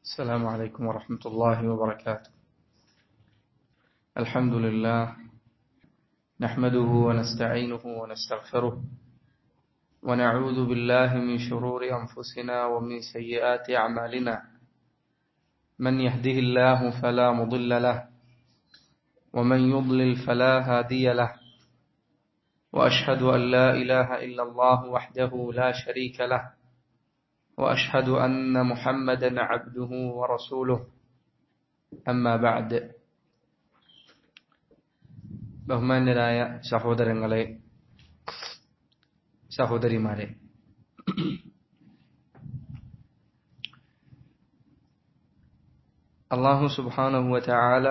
السلام عليكم ورحمة الله وبركاته الحمد لله نحمده ونستعينه ونستغفره ونعوذ بالله من شرور أنفسنا ومن سيئات أعمالنا من يهده الله فلا مضل له ومن يضلل فلا هادي له وأشهد أن لا إله إلا الله وحده لا شريك له وأشهد أن محمدا عبده ورسوله أما بعد ബഹുമാന്യരായ സഹോദരങ്ങളെ സഹോദരിമാരെ അള്ളാഹു സുബാനുഹുവ ചാല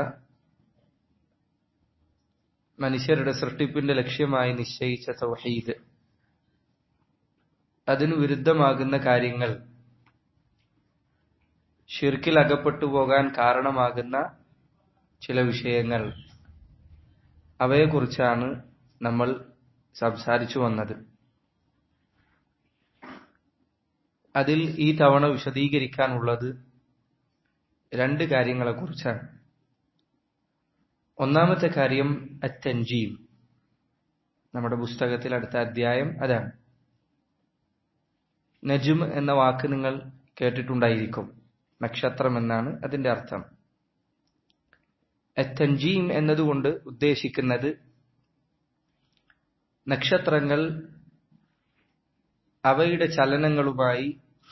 മനുഷ്യരുടെ സൃഷ്ടിപ്പിന്റെ ലക്ഷ്യമായി നിശ്ചയിച്ച തൗഹീദ് അതിനു വിരുദ്ധമാകുന്ന കാര്യങ്ങൾ ഷിർക്കിൽ അകപ്പെട്ടു പോകാൻ കാരണമാകുന്ന ചില വിഷയങ്ങൾ അവയെക്കുറിച്ചാണ് നമ്മൾ സംസാരിച്ചു വന്നത് അതിൽ ഈ തവണ വിശദീകരിക്കാനുള്ളത് രണ്ട് കാര്യങ്ങളെക്കുറിച്ചാണ് ഒന്നാമത്തെ കാര്യം അത്തൻജീം നമ്മുടെ പുസ്തകത്തിൽ അടുത്ത അധ്യായം അതാണ് നജും എന്ന വാക്ക് നിങ്ങൾ കേട്ടിട്ടുണ്ടായിരിക്കും നക്ഷത്രം എന്നാണ് അതിന്റെ അർത്ഥം അത്തൻജീം എന്നതുകൊണ്ട് ഉദ്ദേശിക്കുന്നത് നക്ഷത്രങ്ങൾ അവയുടെ ചലനങ്ങളുമായി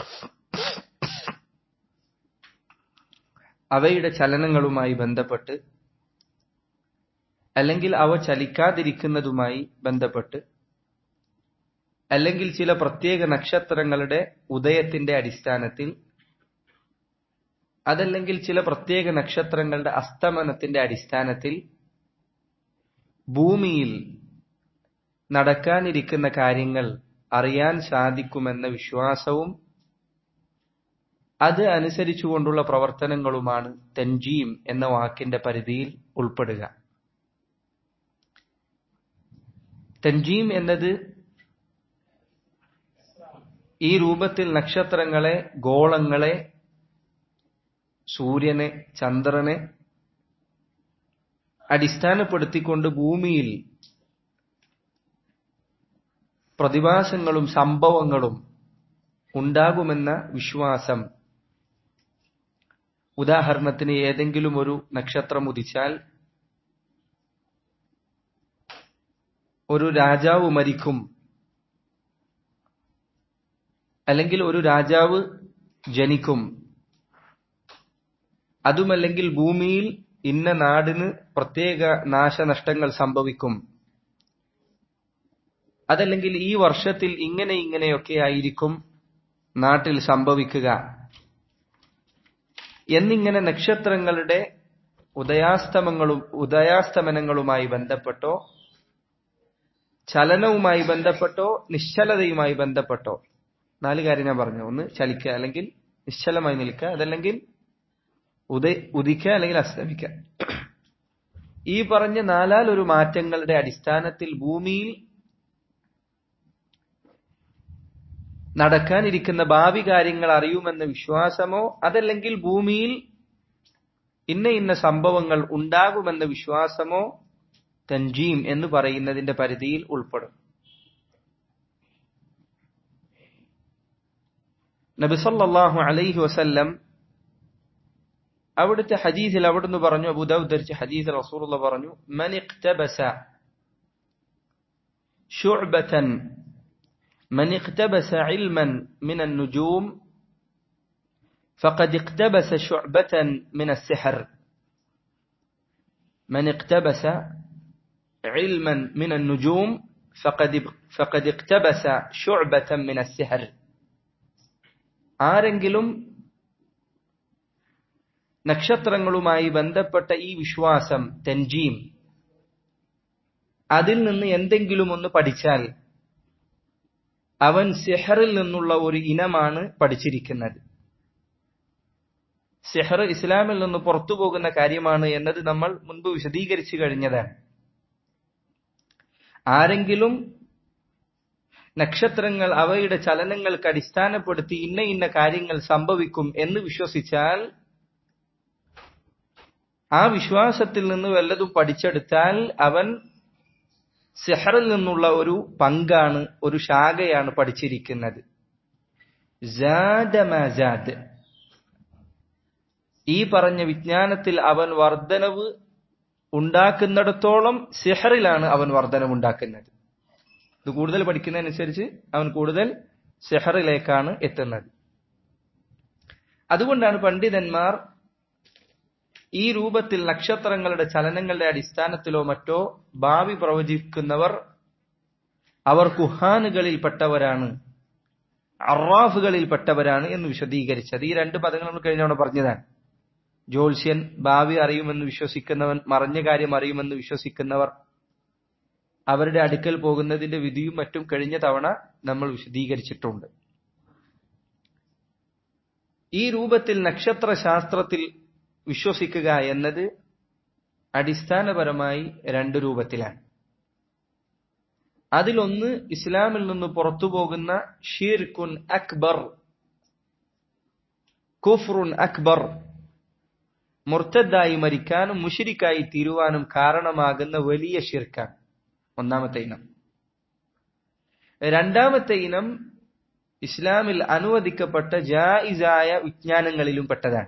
അവയുടെ ചലനങ്ങളുമായി ബന്ധപ്പെട്ട് അല്ലെങ്കിൽ അവ ചലിക്കാതിരിക്കുന്നതുമായി ബന്ധപ്പെട്ട് അല്ലെങ്കിൽ ചില പ്രത്യേക നക്ഷത്രങ്ങളുടെ ഉദയത്തിന്റെ അടിസ്ഥാനത്തിൽ അതല്ലെങ്കിൽ ചില പ്രത്യേക നക്ഷത്രങ്ങളുടെ അസ്തമനത്തിന്റെ അടിസ്ഥാനത്തിൽ ഭൂമിയിൽ നടക്കാനിരിക്കുന്ന കാര്യങ്ങൾ അറിയാൻ സാധിക്കുമെന്ന വിശ്വാസവും അത് അനുസരിച്ചുകൊണ്ടുള്ള പ്രവർത്തനങ്ങളുമാണ് തെൻജീം എന്ന വാക്കിന്റെ പരിധിയിൽ ഉൾപ്പെടുക തെൻജീം എന്നത് ഈ രൂപത്തിൽ നക്ഷത്രങ്ങളെ ഗോളങ്ങളെ സൂര്യനെ ചന്ദ്രനെ അടിസ്ഥാനപ്പെടുത്തിക്കൊണ്ട് ഭൂമിയിൽ പ്രതിഭാസങ്ങളും സംഭവങ്ങളും ഉണ്ടാകുമെന്ന വിശ്വാസം ഉദാഹരണത്തിന് ഏതെങ്കിലും ഒരു നക്ഷത്രം ഉദിച്ചാൽ ഒരു രാജാവ് മരിക്കും അല്ലെങ്കിൽ ഒരു രാജാവ് ജനിക്കും അതുമല്ലെങ്കിൽ ഭൂമിയിൽ ഇന്ന നാടിന് പ്രത്യേക നാശനഷ്ടങ്ങൾ സംഭവിക്കും അതല്ലെങ്കിൽ ഈ വർഷത്തിൽ ഇങ്ങനെ ഇങ്ങനെയൊക്കെ ആയിരിക്കും നാട്ടിൽ സംഭവിക്കുക എന്നിങ്ങനെ നക്ഷത്രങ്ങളുടെ ഉദയാസ്തമങ്ങളും ഉദയാസ്തമനങ്ങളുമായി ബന്ധപ്പെട്ടോ ചലനവുമായി ബന്ധപ്പെട്ടോ നിശ്ചലതയുമായി ബന്ധപ്പെട്ടോ നാല് കാര്യം ഞാൻ പറഞ്ഞു ഒന്ന് ചലിക്കുക അല്ലെങ്കിൽ നിശ്ചലമായി നിൽക്കുക അതല്ലെങ്കിൽ ഉദ ഉദിക്കുക അല്ലെങ്കിൽ അസ്തമിക്കുക ഈ പറഞ്ഞ നാലാൽ ഒരു മാറ്റങ്ങളുടെ അടിസ്ഥാനത്തിൽ ഭൂമിയിൽ നടക്കാനിരിക്കുന്ന ഭാവി കാര്യങ്ങൾ അറിയുമെന്ന വിശ്വാസമോ അതല്ലെങ്കിൽ ഭൂമിയിൽ ഇന്ന ഇന്ന സംഭവങ്ങൾ ഉണ്ടാകുമെന്ന വിശ്വാസമോ തൻജീം എന്ന് പറയുന്നതിന്റെ പരിധിയിൽ ഉൾപ്പെടും നബിസല്ലാഹു അലൈഹി വസല്ലം അവിടുത്തെ ഹദീസിൽ അവിടുന്ന് പറഞ്ഞു അബുദാബ് ധരിച്ച ഹദീസ് റസൂലുള്ള പറഞ്ഞു മൻ ഇഖ്തബസ ശുഅബതൻ من اقتبس علما من النجوم فقد اقتبس شعبة من السحر من اقتبس علما من النجوم فقد فقد اقتبس شعبة من السحر ആരെങ്കിലും നക്ഷത്രങ്ങളുമായി ബന്ധപ്പെട്ട ഈ വിശ്വാസം തെൻജീം അതിൽ നിന്ന് എന്തെങ്കിലും ഒന്ന് പഠിച്ചാൽ അവൻ സെഹറിൽ നിന്നുള്ള ഒരു ഇനമാണ് പഠിച്ചിരിക്കുന്നത് സെഹർ ഇസ്ലാമിൽ നിന്ന് പുറത്തു പോകുന്ന കാര്യമാണ് എന്നത് നമ്മൾ മുൻപ് വിശദീകരിച്ചു കഴിഞ്ഞതാണ് ആരെങ്കിലും നക്ഷത്രങ്ങൾ അവയുടെ ചലനങ്ങൾക്ക് അടിസ്ഥാനപ്പെടുത്തി ഇന്ന ഇന്ന കാര്യങ്ങൾ സംഭവിക്കും എന്ന് വിശ്വസിച്ചാൽ ആ വിശ്വാസത്തിൽ നിന്ന് വല്ലതും പഠിച്ചെടുത്താൽ അവൻ സെഹറിൽ നിന്നുള്ള ഒരു പങ്കാണ് ഒരു ശാഖയാണ് പഠിച്ചിരിക്കുന്നത് ജാദ് ഈ പറഞ്ഞ വിജ്ഞാനത്തിൽ അവൻ വർധനവ് ഉണ്ടാക്കുന്നിടത്തോളം സെഹറിലാണ് അവൻ വർധനവ് ഉണ്ടാക്കുന്നത് ഇത് കൂടുതൽ പഠിക്കുന്നതനുസരിച്ച് അവൻ കൂടുതൽ സെഹറിലേക്കാണ് എത്തുന്നത് അതുകൊണ്ടാണ് പണ്ഡിതന്മാർ ഈ രൂപത്തിൽ നക്ഷത്രങ്ങളുടെ ചലനങ്ങളുടെ അടിസ്ഥാനത്തിലോ മറ്റോ ഭാവി പ്രവചിക്കുന്നവർ അവർ കുഹാനുകളിൽപ്പെട്ടവരാണ് അറാഫുകളിൽപ്പെട്ടവരാണ് എന്ന് വിശദീകരിച്ചത് ഈ രണ്ട് പദങ്ങൾ നമ്മൾ കഴിഞ്ഞവിടെ പറഞ്ഞതാണ് ജ്യോത്സ്യൻ ഭാവി അറിയുമെന്ന് വിശ്വസിക്കുന്നവൻ മറഞ്ഞ കാര്യം അറിയുമെന്ന് വിശ്വസിക്കുന്നവർ അവരുടെ അടുക്കൽ പോകുന്നതിന്റെ വിധിയും മറ്റും കഴിഞ്ഞ തവണ നമ്മൾ വിശദീകരിച്ചിട്ടുണ്ട് ഈ രൂപത്തിൽ നക്ഷത്ര ശാസ്ത്രത്തിൽ വിശ്വസിക്കുക എന്നത് അടിസ്ഥാനപരമായി രണ്ട് രൂപത്തിലാണ് അതിലൊന്ന് ഇസ്ലാമിൽ നിന്ന് പുറത്തു പോകുന്ന ഷീർക്കുൻ അക്ബർ കുഫ്റുൻ അക്ബർ മുർത്തദ്ദായി മരിക്കാനും മുഷിരിക്കായി തീരുവാനും കാരണമാകുന്ന വലിയ ഷിർക്കാണ് ഒന്നാമത്തെ ഇനം രണ്ടാമത്തെ ഇനം ഇസ്ലാമിൽ അനുവദിക്കപ്പെട്ട ജായിസായ വിജ്ഞാനങ്ങളിലും പെട്ടതാണ്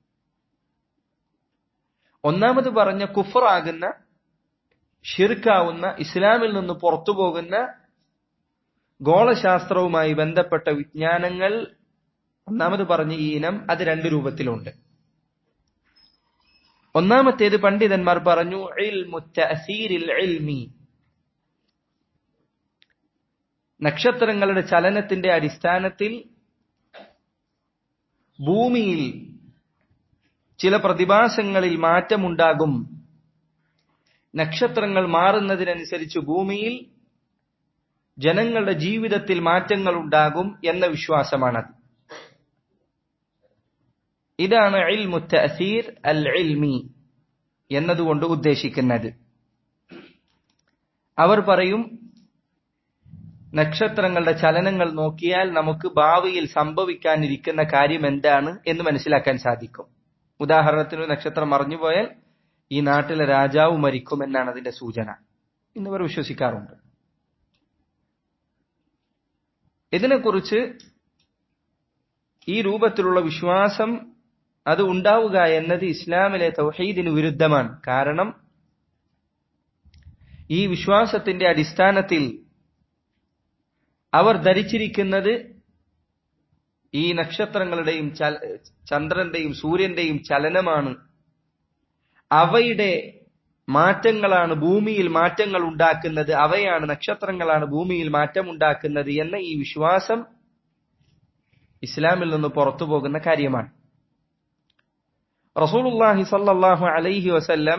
ഒന്നാമത് പറഞ്ഞ കുഫറാകുന്ന ഷിർക്കാവുന്ന ഇസ്ലാമിൽ നിന്ന് പുറത്തു പോകുന്ന ഗോളശാസ്ത്രവുമായി ബന്ധപ്പെട്ട വിജ്ഞാനങ്ങൾ ഒന്നാമത് പറഞ്ഞ ഈ ഇനം അത് രണ്ട് രൂപത്തിലുണ്ട് ഒന്നാമത്തേത് പണ്ഡിതന്മാർ പറഞ്ഞു നക്ഷത്രങ്ങളുടെ ചലനത്തിന്റെ അടിസ്ഥാനത്തിൽ ഭൂമിയിൽ ചില പ്രതിഭാസങ്ങളിൽ മാറ്റമുണ്ടാകും നക്ഷത്രങ്ങൾ മാറുന്നതിനനുസരിച്ച് ഭൂമിയിൽ ജനങ്ങളുടെ ജീവിതത്തിൽ മാറ്റങ്ങൾ ഉണ്ടാകും എന്ന വിശ്വാസമാണത് ഇതാണ് അസീർ അൽ ഇൽമി എന്നതുകൊണ്ട് ഉദ്ദേശിക്കുന്നത് അവർ പറയും നക്ഷത്രങ്ങളുടെ ചലനങ്ങൾ നോക്കിയാൽ നമുക്ക് ഭാവിയിൽ സംഭവിക്കാനിരിക്കുന്ന കാര്യം എന്താണ് എന്ന് മനസ്സിലാക്കാൻ സാധിക്കും ഉദാഹരണത്തിന് നക്ഷത്രം മറിഞ്ഞുപോയാൽ ഈ നാട്ടിലെ രാജാവ് മരിക്കും എന്നാണ് അതിന്റെ സൂചന എന്നിവർ വിശ്വസിക്കാറുണ്ട് ഇതിനെക്കുറിച്ച് ഈ രൂപത്തിലുള്ള വിശ്വാസം അത് ഉണ്ടാവുക എന്നത് ഇസ്ലാമിലെ തൗഹീദിന് വിരുദ്ധമാണ് കാരണം ഈ വിശ്വാസത്തിന്റെ അടിസ്ഥാനത്തിൽ അവർ ധരിച്ചിരിക്കുന്നത് ഈ നക്ഷത്രങ്ങളുടെയും ചന്ദ്രന്റെയും സൂര്യന്റെയും ചലനമാണ് അവയുടെ മാറ്റങ്ങളാണ് ഭൂമിയിൽ മാറ്റങ്ങൾ ഉണ്ടാക്കുന്നത് അവയാണ് നക്ഷത്രങ്ങളാണ് ഭൂമിയിൽ മാറ്റം ഉണ്ടാക്കുന്നത് എന്ന ഈ വിശ്വാസം ഇസ്ലാമിൽ നിന്ന് പുറത്തു പോകുന്ന കാര്യമാണ് റസൂലുല്ലാഹി സല്ലാഹു അലൈഹി വസല്ലം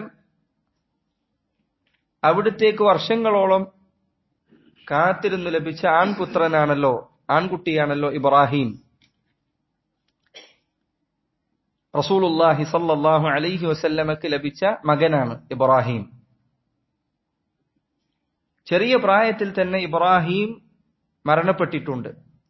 അവിടുത്തേക്ക് വർഷങ്ങളോളം കാത്തിരുന്നു ലഭിച്ച ആൺപുത്രനാണല്ലോ ആൺകുട്ടിയാണല്ലോ ഇബ്രാഹിം റസൂലുല്ലാഹി സല്ലാഹു അലൈഹി വസല്ലമക്ക് ലഭിച്ച മകനാണ് ഇബ്രാഹിം ചെറിയ പ്രായത്തിൽ തന്നെ ഇബ്രാഹിം മരണപ്പെട്ടിട്ടുണ്ട്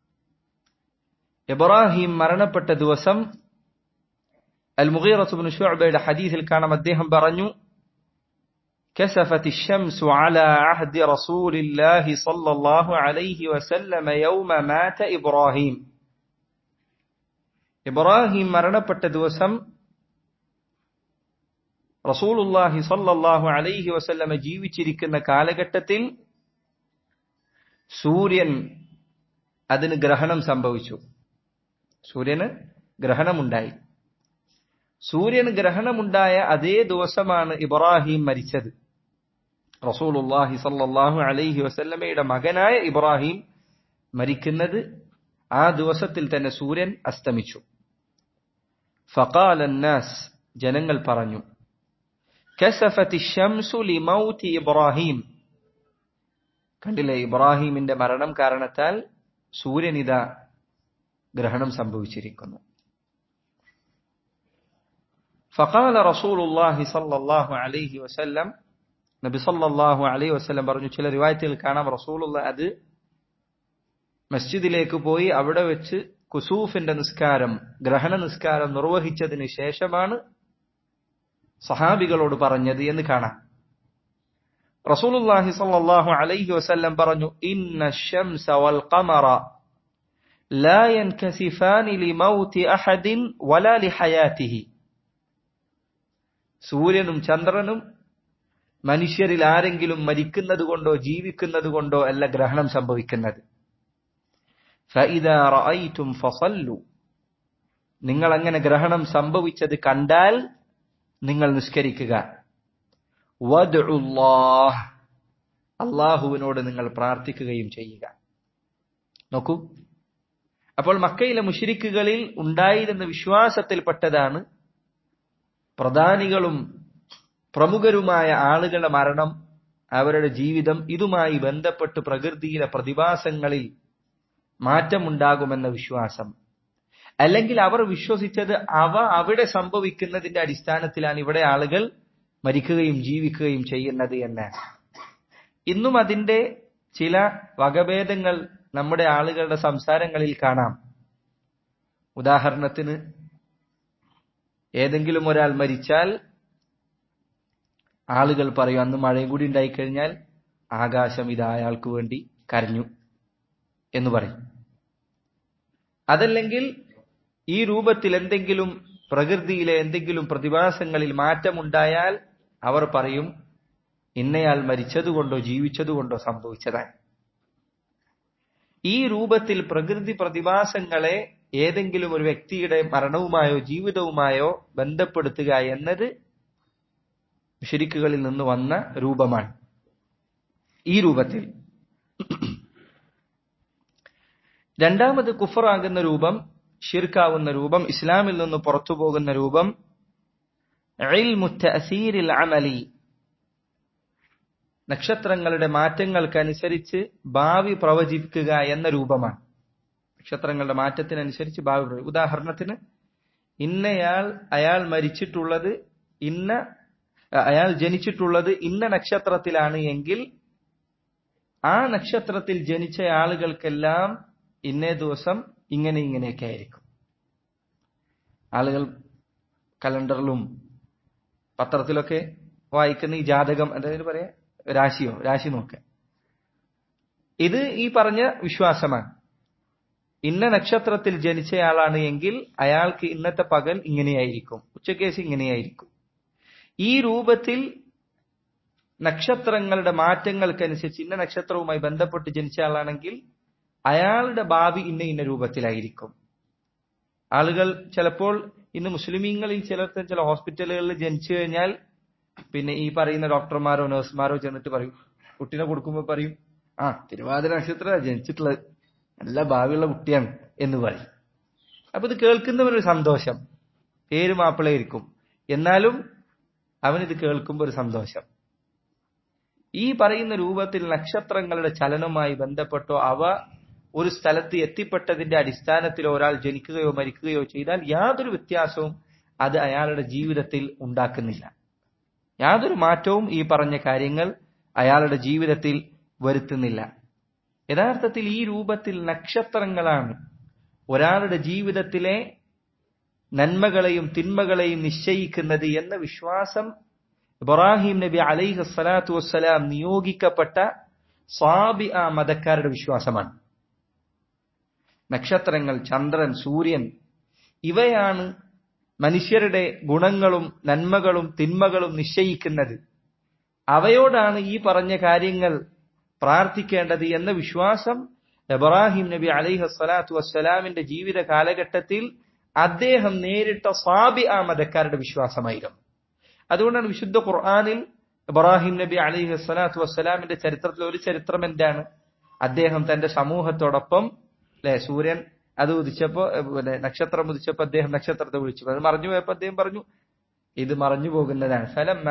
ഇബ്രാഹിം മരണപ്പെട്ട ദിവസം അൽ മുഗീറത്തുബ്നു ശുഅബയുടെ ഹദീസിൽ കാണാം അദ്ദേഹം പറഞ്ഞു كسفت الشمس على عهد رسول الله صلى الله عليه وسلم يوم مات إبراهيم ഇബ്രാഹിം മരണപ്പെട്ട ദിവസം റസൂലുല്ലാഹി സല്ലല്ലാഹു അലൈഹി വസല്ലമ ജീവിച്ചിരിക്കുന്ന കാലഘട്ടത്തിൽ സൂര്യൻ അതിന് ഗ്രഹണം സംഭവിച്ചു സൂര്യന് ഗ്രഹണമുണ്ടായി സൂര്യന് ഗ്രഹണമുണ്ടായ അതേ ദിവസമാണ് ഇബ്രാഹിം മരിച്ചത് റസൂലുല്ലാഹി സല്ലല്ലാഹു അലൈഹി വസല്ലമയുടെ മകനായ ഇബ്രാഹിം മരിക്കുന്നത് ആ ദിവസത്തിൽ തന്നെ സൂര്യൻ അസ്തമിച്ചു ഫഖാല അന്നാസ് ജനങ്ങൾ പറഞ്ഞു കസഫത്തി ഷംസു ലിമൗതി ഇബ്രാഹിം കണ്ടില്ലേ ഇബ്രാഹിമിന്റെ മരണം കാരണത്താൽ സൂര്യനിത ഗ്രഹണം സംഭവിച്ചിരിക്കുന്നു ഫഖാല റസൂലുള്ളാഹി സല്ലല്ലാഹു അലൈഹി വസല്ലം നബി സല്ലല്ലാഹു അലൈഹി വസല്ലം പറഞ്ഞു ചില റിവായത്തുകൾ കാണാം റസൂലുള്ള അത് മസ്ജിദിലേക്ക് പോയി അവിടെ വെച്ച് കുസൂഫിന്റെ നിസ്കാരം ഗ്രഹണ നിസ്കാരം നിർവഹിച്ചതിന് ശേഷമാണ് സഹാബികളോട് പറഞ്ഞത് എന്ന് കാണാം റസൂലുള്ളാഹി സ്വല്ലല്ലാഹു അലൈഹി വസല്ലം പറഞ്ഞു ഇന്ന ശംസ വൽ ഖമറ ലാ യൻകസിഫാനി ലിമൗതി അഹദിൻ വലാ ലിഹയാതിഹി സൂര്യനും ചന്ദ്രനും മനുഷ്യരിൽ ആരെങ്കിലും മരിക്കുന്നത് കൊണ്ടോ ജീവിക്കുന്നത് കൊണ്ടോ അല്ല ഗ്രഹണം സംഭവിക്കുന്നത് ഫഇദാ റഅയ്തും ഫസല്ലു നിങ്ങൾ അങ്ങനെ ഗ്രഹണം സംഭവിച്ചത് കണ്ടാൽ നിങ്ങൾ നിസ്കരിക്കുക വദ്ഉല്ലാഹ് അള്ളാഹുവിനോട് നിങ്ങൾ പ്രാർത്ഥിക്കുകയും ചെയ്യുക നോക്കൂ അപ്പോൾ മക്കയിലെ മുഷിരിക്കുകളിൽ ഉണ്ടായിരുന്ന വിശ്വാസത്തിൽപ്പെട്ടതാണ് പ്രധാനികളും പ്രമുഖരുമായ ആളുകളുടെ മരണം അവരുടെ ജീവിതം ഇതുമായി ബന്ധപ്പെട്ട് പ്രകൃതിയിലെ പ്രതിഭാസങ്ങളിൽ മാറ്റമുണ്ടാകുമെന്ന വിശ്വാസം അല്ലെങ്കിൽ അവർ വിശ്വസിച്ചത് അവ അവിടെ സംഭവിക്കുന്നതിന്റെ അടിസ്ഥാനത്തിലാണ് ഇവിടെ ആളുകൾ മരിക്കുകയും ജീവിക്കുകയും ചെയ്യുന്നത് എന്ന് ഇന്നും അതിന്റെ ചില വകഭേദങ്ങൾ നമ്മുടെ ആളുകളുടെ സംസാരങ്ങളിൽ കാണാം ഉദാഹരണത്തിന് ഏതെങ്കിലും ഒരാൾ മരിച്ചാൽ ആളുകൾ പറയും അന്ന് മഴയും കൂടി ഉണ്ടായിക്കഴിഞ്ഞാൽ ആകാശം ഇത് അയാൾക്ക് വേണ്ടി കരഞ്ഞു എന്ന് പറയും അതല്ലെങ്കിൽ ഈ രൂപത്തിൽ എന്തെങ്കിലും പ്രകൃതിയിലെ എന്തെങ്കിലും പ്രതിഭാസങ്ങളിൽ മാറ്റമുണ്ടായാൽ അവർ പറയും ഇന്നയാൾ മരിച്ചതുകൊണ്ടോ ജീവിച്ചതുകൊണ്ടോ സംഭവിച്ചതാണ് ഈ രൂപത്തിൽ പ്രകൃതി പ്രതിഭാസങ്ങളെ ഏതെങ്കിലും ഒരു വ്യക്തിയുടെ മരണവുമായോ ജീവിതവുമായോ ബന്ധപ്പെടുത്തുക എന്നത് ശരിക്കുകളിൽ നിന്ന് വന്ന രൂപമാണ് ഈ രൂപത്തിൽ രണ്ടാമത് കുഫറാകുന്ന രൂപം ഷിർക്കാവുന്ന രൂപം ഇസ്ലാമിൽ നിന്ന് പുറത്തു പോകുന്ന രൂപം അമലി നക്ഷത്രങ്ങളുടെ മാറ്റങ്ങൾക്കനുസരിച്ച് ഭാവി പ്രവചിക്കുക എന്ന രൂപമാണ് നക്ഷത്രങ്ങളുടെ മാറ്റത്തിനനുസരിച്ച് ഭാവി പ്രവചി ഉദാഹരണത്തിന് ഇന്നയാൾ അയാൾ മരിച്ചിട്ടുള്ളത് ഇന്ന അയാൾ ജനിച്ചിട്ടുള്ളത് ഇന്ന നക്ഷത്രത്തിലാണ് എങ്കിൽ ആ നക്ഷത്രത്തിൽ ജനിച്ച ആളുകൾക്കെല്ലാം ഇന്നേ ദിവസം ഇങ്ങനെ ഇങ്ങനെയൊക്കെ ആയിരിക്കും ആളുകൾ കലണ്ടറിലും പത്രത്തിലൊക്കെ വായിക്കുന്ന ഈ ജാതകം അതായത് പറയാ രാശിയോ രാശി നോക്ക ഇത് ഈ പറഞ്ഞ വിശ്വാസമാണ് ഇന്ന നക്ഷത്രത്തിൽ ജനിച്ചയാളാണ് എങ്കിൽ അയാൾക്ക് ഇന്നത്തെ പകൽ ഇങ്ങനെയായിരിക്കും ഉച്ചക്കേസ് ഇങ്ങനെയായിരിക്കും ഈ രൂപത്തിൽ നക്ഷത്രങ്ങളുടെ മാറ്റങ്ങൾക്കനുസരിച്ച് ഇന്ന നക്ഷത്രവുമായി ബന്ധപ്പെട്ട് ജനിച്ച ആളാണെങ്കിൽ അയാളുടെ ഭാവി ഇന്ന ഇന്ന രൂപത്തിലായിരിക്കും ആളുകൾ ചിലപ്പോൾ ഇന്ന് മുസ്ലിമീങ്ങളിൽ ചിലർക്ക് ചില ഹോസ്പിറ്റലുകളിൽ ജനിച്ചു കഴിഞ്ഞാൽ പിന്നെ ഈ പറയുന്ന ഡോക്ടർമാരോ നഴ്സുമാരോ ചെന്നിട്ട് പറയും കുട്ടീനെ കൊടുക്കുമ്പോൾ പറയും ആ തിരുവാതിര നക്ഷത്ര ജനിച്ചിട്ടുള്ളത് നല്ല ഭാവിയുള്ള കുട്ടിയാണ് എന്ന് പറയും അപ്പൊ ഇത് കേൾക്കുന്നവനൊരു സന്തോഷം പേര് മാപ്പിളയായിരിക്കും എന്നാലും അവനിത് കേൾക്കുമ്പോൾ ഒരു സന്തോഷം ഈ പറയുന്ന രൂപത്തിൽ നക്ഷത്രങ്ങളുടെ ചലനവുമായി ബന്ധപ്പെട്ടോ അവ ഒരു സ്ഥലത്ത് എത്തിപ്പെട്ടതിന്റെ അടിസ്ഥാനത്തിൽ ഒരാൾ ജനിക്കുകയോ മരിക്കുകയോ ചെയ്താൽ യാതൊരു വ്യത്യാസവും അത് അയാളുടെ ജീവിതത്തിൽ ഉണ്ടാക്കുന്നില്ല യാതൊരു മാറ്റവും ഈ പറഞ്ഞ കാര്യങ്ങൾ അയാളുടെ ജീവിതത്തിൽ വരുത്തുന്നില്ല യഥാർത്ഥത്തിൽ ഈ രൂപത്തിൽ നക്ഷത്രങ്ങളാണ് ഒരാളുടെ ജീവിതത്തിലെ നന്മകളെയും തിന്മകളെയും നിശ്ചയിക്കുന്നത് എന്ന വിശ്വാസം ഇബ്രാഹിം നബി അലൈഹി സ്വലാത്തു വസ്സലാം നിയോഗിക്കപ്പെട്ട സ്വാബി ആ മതക്കാരുടെ വിശ്വാസമാണ് നക്ഷത്രങ്ങൾ ചന്ദ്രൻ സൂര്യൻ ഇവയാണ് മനുഷ്യരുടെ ഗുണങ്ങളും നന്മകളും തിന്മകളും നിശ്ചയിക്കുന്നത് അവയോടാണ് ഈ പറഞ്ഞ കാര്യങ്ങൾ പ്രാർത്ഥിക്കേണ്ടത് എന്ന വിശ്വാസം ഇബ്രാഹിം നബി അലൈഹി സ്വലാത്തു വസ്സലാമിന്റെ ജീവിത കാലഘട്ടത്തിൽ അദ്ദേഹം നേരിട്ട സ്വാബി ആ മതക്കാരുടെ വിശ്വാസമായിരുന്നു അതുകൊണ്ടാണ് വിശുദ്ധ ഖുർആാനിൽ ഇബ്രാഹിം നബി അലൈഹി സ്വലാത്തു വസ്സലാമിന്റെ ചരിത്രത്തിൽ ഒരു ചരിത്രം എന്താണ് അദ്ദേഹം തന്റെ സമൂഹത്തോടൊപ്പം അല്ലെ സൂര്യൻ അത് ഉദിച്ചപ്പോ പിന്നെ നക്ഷത്രം ഉദിച്ചപ്പോ അദ്ദേഹം നക്ഷത്രത്തെ വിളിച്ചു അത് മറഞ്ഞു പോയപ്പോ അദ്ദേഹം പറഞ്ഞു ഇത് മറഞ്ഞു പോകുന്നതാണ്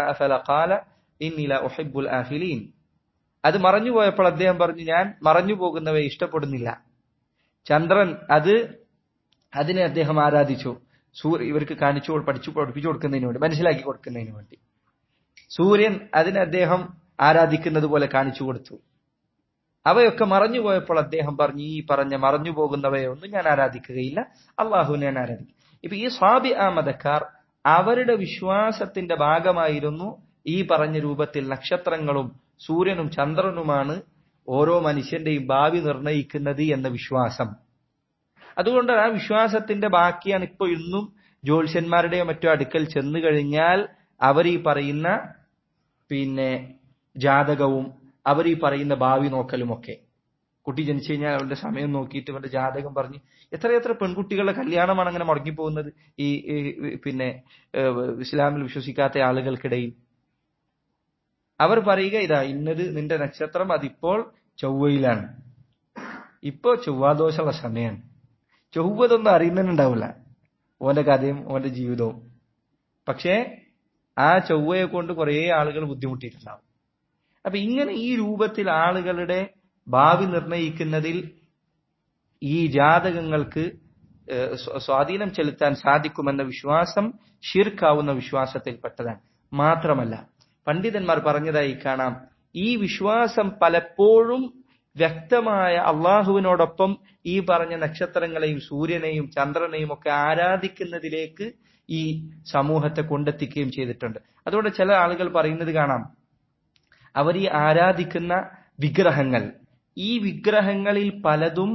അത് മറഞ്ഞു പോയപ്പോൾ അദ്ദേഹം പറഞ്ഞു ഞാൻ മറഞ്ഞു പോകുന്നവയെ ഇഷ്ടപ്പെടുന്നില്ല ചന്ദ്രൻ അത് അതിനെ അദ്ദേഹം ആരാധിച്ചു സൂര്യ ഇവർക്ക് കാണിച്ചു പഠിച്ചു പഠിപ്പിച്ചു കൊടുക്കുന്നതിന് വേണ്ടി മനസ്സിലാക്കി കൊടുക്കുന്നതിന് വേണ്ടി സൂര്യൻ അതിനെ അദ്ദേഹം ആരാധിക്കുന്നത് പോലെ കാണിച്ചു കൊടുത്തു അവയൊക്കെ മറഞ്ഞുപോയപ്പോൾ അദ്ദേഹം പറഞ്ഞു ഈ പറഞ്ഞ മറഞ്ഞു പോകുന്നവയൊന്നും ഞാൻ ആരാധിക്കുകയില്ല അള്ളാഹുവിനെ ഞാൻ ആരാധിക്കും ഇപ്പൊ ഈ സ്വാബി ആ മതക്കാർ അവരുടെ വിശ്വാസത്തിന്റെ ഭാഗമായിരുന്നു ഈ പറഞ്ഞ രൂപത്തിൽ നക്ഷത്രങ്ങളും സൂര്യനും ചന്ദ്രനുമാണ് ഓരോ മനുഷ്യന്റെയും ഭാവി നിർണയിക്കുന്നത് എന്ന വിശ്വാസം അതുകൊണ്ട് ആ വിശ്വാസത്തിന്റെ ബാക്കിയാണ് ഇപ്പൊ ഇന്നും ജ്യോത്സ്യന്മാരുടെയോ മറ്റോ അടുക്കൽ ചെന്നു കഴിഞ്ഞാൽ അവർ ഈ പറയുന്ന പിന്നെ ജാതകവും അവർ ഈ പറയുന്ന ഭാവി നോക്കലുമൊക്കെ കുട്ടി ജനിച്ചു കഴിഞ്ഞാൽ അവരുടെ സമയം നോക്കിയിട്ട് അവന്റെ ജാതകം പറഞ്ഞ് എത്രയെത്ര പെൺകുട്ടികളുടെ കല്യാണമാണ് അങ്ങനെ മുടങ്ങിപ്പോകുന്നത് ഈ ഈ പിന്നെ ഏഹ്, ഇസ്ലാമിൽ വിശ്വസിക്കാത്ത ആളുകൾക്കിടയിൽ അവർ പറയുക ഇതാ ഇന്നത് നിന്റെ നക്ഷത്രം അതിപ്പോൾ ചൊവ്വയിലാണ് ഇപ്പോ ചൊവ്വാദോഷമുള്ള സമയമാണ് ചൊവ്വതൊന്നും അറിയുന്നുണ്ടാവില്ല ഓന്റെ കഥയും ഓന്റെ ജീവിതവും പക്ഷേ ആ ചൊവ്വയെ കൊണ്ട് കുറേ ആളുകൾ ബുദ്ധിമുട്ടിയിട്ടുണ്ടാവും അപ്പൊ ഇങ്ങനെ ഈ രൂപത്തിൽ ആളുകളുടെ ഭാവി നിർണയിക്കുന്നതിൽ ഈ ജാതകങ്ങൾക്ക് ഏഹ്, സ്വ- സ്വാധീനം ചെലുത്താൻ സാധിക്കുമെന്ന വിശ്വാസം ഷിർക്കാവുന്ന വിശ്വാസത്തിൽപ്പെട്ടതാണ് മാത്രമല്ല പണ്ഡിതന്മാർ പറഞ്ഞതായി കാണാം ഈ വിശ്വാസം പലപ്പോഴും വ്യക്തമായ അള്ളാഹുവിനോടൊപ്പം ഈ പറഞ്ഞ നക്ഷത്രങ്ങളെയും സൂര്യനെയും ചന്ദ്രനെയും ഒക്കെ ആരാധിക്കുന്നതിലേക്ക് ഈ സമൂഹത്തെ കൊണ്ടെത്തിക്കുകയും ചെയ്തിട്ടുണ്ട് അതുകൊണ്ട് ചില ആളുകൾ പറയുന്നത് കാണാം അവർ ഈ ആരാധിക്കുന്ന വിഗ്രഹങ്ങൾ ഈ വിഗ്രഹങ്ങളിൽ പലതും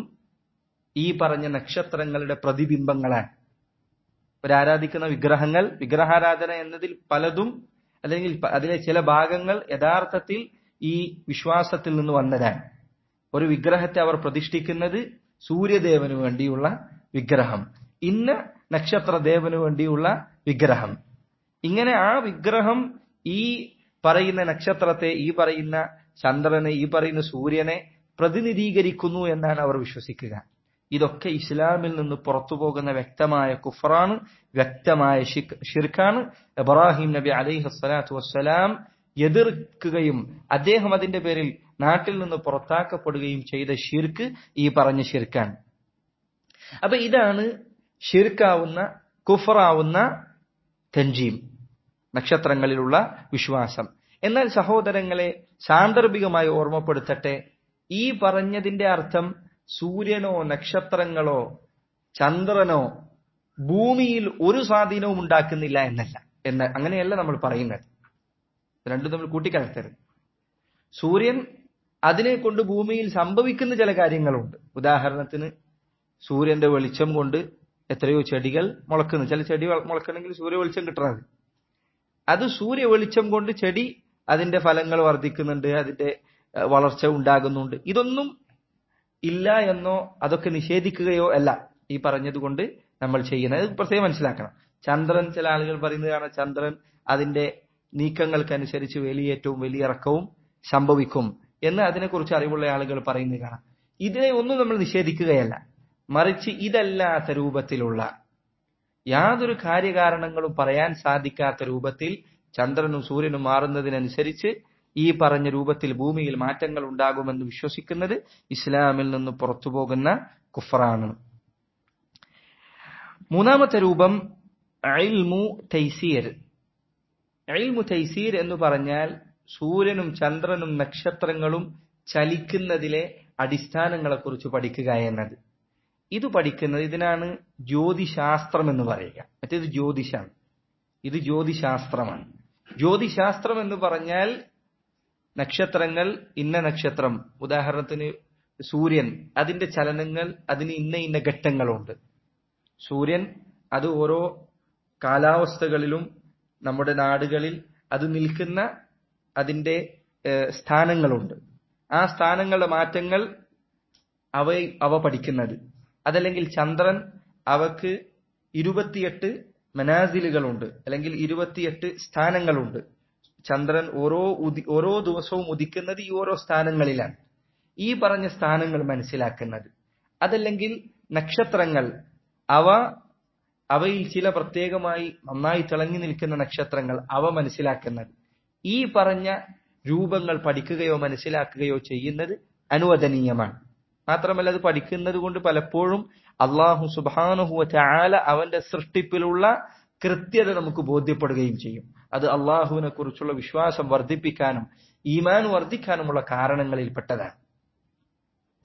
ഈ പറഞ്ഞ നക്ഷത്രങ്ങളുടെ പ്രതിബിംബങ്ങളാണ് അവരാരാധിക്കുന്ന വിഗ്രഹങ്ങൾ വിഗ്രഹാരാധന എന്നതിൽ പലതും അല്ലെങ്കിൽ പ- അതിലെ ചില ഭാഗങ്ങൾ യഥാർത്ഥത്തിൽ ഈ വിശ്വാസത്തിൽ നിന്ന് വന്നതാണ് ഒരു വിഗ്രഹത്തെ അവർ പ്രതിഷ്ഠിക്കുന്നത് സൂര്യദേവന് വേണ്ടിയുള്ള വിഗ്രഹം ഇന്ന നക്ഷത്രദേവന് വേണ്ടിയുള്ള വിഗ്രഹം ഇങ്ങനെ ആ വിഗ്രഹം ഈ പറയുന്ന നക്ഷത്രത്തെ ഈ പറയുന്ന ചന്ദ്രനെ ഈ പറയുന്ന സൂര്യനെ പ്രതിനിധീകരിക്കുന്നു എന്നാണ് അവർ വിശ്വസിക്കുക ഇതൊക്കെ ഇസ്ലാമിൽ നിന്ന് പുറത്തു പോകുന്ന വ്യക്തമായ കുഫറാണ് വ്യക്തമായ ഷിക്- ഷിർക്കാണ് ഇബ്രാഹിം നബി അലൈഹി സ്വലാത്തു വസ്സലാം എതിർക്കുകയും അദ്ദേഹം അതിന്റെ പേരിൽ നാട്ടിൽ നിന്ന് പുറത്താക്കപ്പെടുകയും ചെയ്ത ഷിർക്ക് ഈ പറഞ്ഞ ഷിർക്കാണ് അപ്പൊ ഇതാണ് ഷിർക്കാവുന്ന കുഫറാവുന്ന തൻജീം നക്ഷത്രങ്ങളിലുള്ള വിശ്വാസം എന്നാൽ സഹോദരങ്ങളെ സാന്ദർഭികമായി ഓർമ്മപ്പെടുത്തട്ടെ ഈ പറഞ്ഞതിന്റെ അർത്ഥം സൂര്യനോ നക്ഷത്രങ്ങളോ ചന്ദ്രനോ ഭൂമിയിൽ ഒരു സ്വാധീനവും ഉണ്ടാക്കുന്നില്ല എന്നല്ല എന്ന അങ്ങനെയല്ല നമ്മൾ പറയുന്നത് ഇത് രണ്ടും തമ്മിൽ കൂട്ടിക്കലർത്തരുത് സൂര്യൻ അതിനെ കൊണ്ട് ഭൂമിയിൽ സംഭവിക്കുന്ന ചില കാര്യങ്ങളുണ്ട് ഉദാഹരണത്തിന് സൂര്യന്റെ വെളിച്ചം കൊണ്ട് എത്രയോ ചെടികൾ മുളക്കുന്നു ചില ചെടി വള- മുളക്കണമെങ്കിൽ സൂര്യ വെളിച്ചം കിട്ടണത് അത് സൂര്യ വെളിച്ചം കൊണ്ട് ചെടി അതിന്റെ ഫലങ്ങൾ വർദ്ധിക്കുന്നുണ്ട് അതിന്റെ ഏഹ്, വളർച്ച ഉണ്ടാകുന്നുണ്ട് ഇതൊന്നും ഇല്ല എന്നോ അതൊക്കെ നിഷേധിക്കുകയോ അല്ല ഈ പറഞ്ഞതുകൊണ്ട് നമ്മൾ ചെയ്യുന്നത് ഇത് പ്രത്യേകം മനസ്സിലാക്കണം ചന്ദ്രൻ ചില ആളുകൾ പറയുന്നത് കാണാം ചന്ദ്രൻ അതിന്റെ നീക്കങ്ങൾക്കനുസരിച്ച് വലിയേറ്റവും വലിയിറക്കവും സംഭവിക്കും എന്ന് അതിനെക്കുറിച്ച് അറിവുള്ള ആളുകൾ പറയുന്നത് കാണാം ഇതിനെ ഒന്നും നമ്മൾ നിഷേധിക്കുകയല്ല മറിച്ച് ഇതല്ലാത്ത രൂപത്തിലുള്ള യാതൊരു കാര്യകാരണങ്ങളും പറയാൻ സാധിക്കാത്ത രൂപത്തിൽ ചന്ദ്രനും സൂര്യനും മാറുന്നതിനനുസരിച്ച് ഈ പറഞ്ഞ രൂപത്തിൽ ഭൂമിയിൽ മാറ്റങ്ങൾ ഉണ്ടാകുമെന്ന് വിശ്വസിക്കുന്നത് ഇസ്ലാമിൽ നിന്ന് പുറത്തു പോകുന്ന കുഫറാണ് മൂന്നാമത്തെ രൂപം ഇൽമു തൈസീർ ഇൽമു തൈസീർ എന്ന് പറഞ്ഞാൽ സൂര്യനും ചന്ദ്രനും നക്ഷത്രങ്ങളും ചലിക്കുന്നതിലെ അടിസ്ഥാനങ്ങളെക്കുറിച്ച് പഠിക്കുക എന്നത് ഇത് പഠിക്കുന്നത് ഇതിനാണ് ജ്യോതിശാസ്ത്രം എന്ന് പറയുക മറ്റേത് ജ്യോതിഷാണ് ഇത് ജ്യോതിശാസ്ത്രമാണ് ജ്യോതിശാസ്ത്രം എന്ന് പറഞ്ഞാൽ നക്ഷത്രങ്ങൾ ഇന്ന നക്ഷത്രം ഉദാഹരണത്തിന് സൂര്യൻ അതിന്റെ ചലനങ്ങൾ അതിന് ഇന്ന ഇന്ന ഘട്ടങ്ങളുണ്ട് സൂര്യൻ അത് ഓരോ കാലാവസ്ഥകളിലും നമ്മുടെ നാടുകളിൽ അത് നിൽക്കുന്ന അതിന്റെ ഏഹ്, സ്ഥാനങ്ങളുണ്ട് ആ സ്ഥാനങ്ങളുടെ മാറ്റങ്ങൾ അവ അവ പഠിക്കുന്നത് അതല്ലെങ്കിൽ ചന്ദ്രൻ അവക്ക് ഇരുപത്തിയെട്ട് മനാസിലുകളുണ്ട് അല്ലെങ്കിൽ ഇരുപത്തിയെട്ട് സ്ഥാനങ്ങളുണ്ട് ചന്ദ്രൻ ഓരോ ഉദി ഓരോ ദിവസവും ഉദിക്കുന്നത് ഈ ഓരോ സ്ഥാനങ്ങളിലാണ് ഈ പറഞ്ഞ സ്ഥാനങ്ങൾ മനസ്സിലാക്കുന്നത് അതല്ലെങ്കിൽ നക്ഷത്രങ്ങൾ അവ അവയിൽ ചില പ്രത്യേകമായി നന്നായി തിളങ്ങി നിൽക്കുന്ന നക്ഷത്രങ്ങൾ അവ മനസ്സിലാക്കുന്നത് ഈ പറഞ്ഞ രൂപങ്ങൾ പഠിക്കുകയോ മനസ്സിലാക്കുകയോ ചെയ്യുന്നത് അനുവദനീയമാണ് മാത്രമല്ല അത് പഠിക്കുന്നത് കൊണ്ട് പലപ്പോഴും അള്ളാഹു സുബാനുഹുവ ചാല അവന്റെ സൃഷ്ടിപ്പിലുള്ള കൃത്യത നമുക്ക് ബോധ്യപ്പെടുകയും ചെയ്യും അത് അള്ളാഹുവിനെ കുറിച്ചുള്ള വിശ്വാസം വർദ്ധിപ്പിക്കാനും ഈമാൻ വർദ്ധിക്കാനുമുള്ള കാരണങ്ങളിൽപ്പെട്ടതാണ്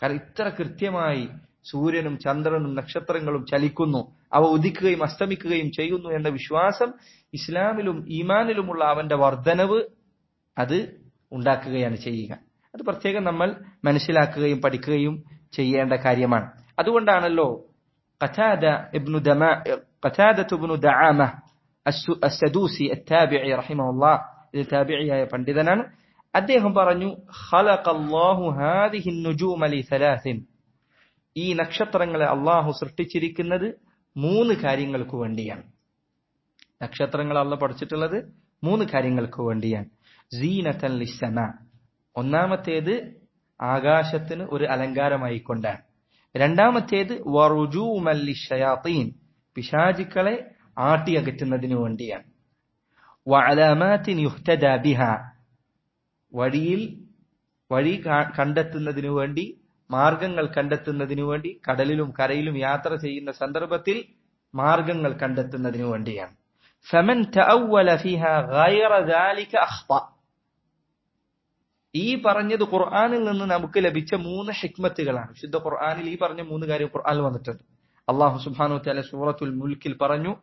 കാരണം ഇത്ര കൃത്യമായി സൂര്യനും ചന്ദ്രനും നക്ഷത്രങ്ങളും ചലിക്കുന്നു അവ ഉദിക്കുകയും അസ്തമിക്കുകയും ചെയ്യുന്നു എന്ന വിശ്വാസം ഇസ്ലാമിലും ഈമാനിലുമുള്ള അവന്റെ വർധനവ് അത് ഉണ്ടാക്കുകയാണ് ചെയ്യുക അത് പ്രത്യേകം നമ്മൾ മനസ്സിലാക്കുകയും പഠിക്കുകയും ചെയ്യേണ്ട കാര്യമാണ് അതുകൊണ്ടാണല്ലോ ഖതാദ ഇബ്നു ദമാ ഖതാദ ഇബ്നു ദആമ അസ്സദൂസി അത്താബിഇ റഹിമഹുല്ലാഹ് ഇത് താബിഇയായ പണ്ഡിതനാണ് അദ്ദേഹം പറഞ്ഞു ഖലഖല്ലാഹു ഹാദിഹി നുജൂമ ലി സലാസിൻ ഈ നക്ഷത്രങ്ങളെ അള്ളാഹു സൃഷ്ടിച്ചിരിക്കുന്നത് മൂന്ന് കാര്യങ്ങൾക്ക് വേണ്ടിയാണ് നക്ഷത്രങ്ങൾ അള്ള പഠിച്ചിട്ടുള്ളത് മൂന്ന് കാര്യങ്ങൾക്ക് വേണ്ടിയാണ് സീനത്തൻ ലിസമ ഒന്നാമത്തേത് ആകാശത്തിന് ഒരു അലങ്കാരമായി കൊണ്ടാണ് രണ്ടാമത്തേത് വറുജൂമല്ലിഷയാത്തീൻ പിശാചുക്കളെ ആട്ടിയകറ്റുന്നതിനു വേണ്ടിയാണ് വഅലാമാത്തിൻ യുഹ്തദ ബിഹ വഴിയിൽ വഴി കണ്ടെത്തുന്നതിനു വേണ്ടി മാർഗങ്ങൾ കണ്ടെത്തുന്നതിനു വേണ്ടി കടലിലും കരയിലും യാത്ര ചെയ്യുന്ന സന്ദർഭത്തിൽ മാർഗങ്ങൾ കണ്ടെത്തുന്നതിനു വേണ്ടിയാണ് ഫമൻ തഅവ്വല ഫിഹ ഗൈറ ദാലിക അഖ്ത ഈ പറഞ്ഞത് ഖുർആനിൽ നിന്ന് നമുക്ക് ലഭിച്ച മൂന്ന് ഹിക്മത്തുകളാണ് വിശുദ്ധ ഖുർആനിൽ ഈ പറഞ്ഞ മൂന്ന് കാര്യം ഖുർആനിൽ വന്നിട്ടുണ്ട് അള്ളാഹു സുബ്ഹാനഹു വതആല സൂറത്തുൽ മുൽക്കിൽ പറഞ്ഞു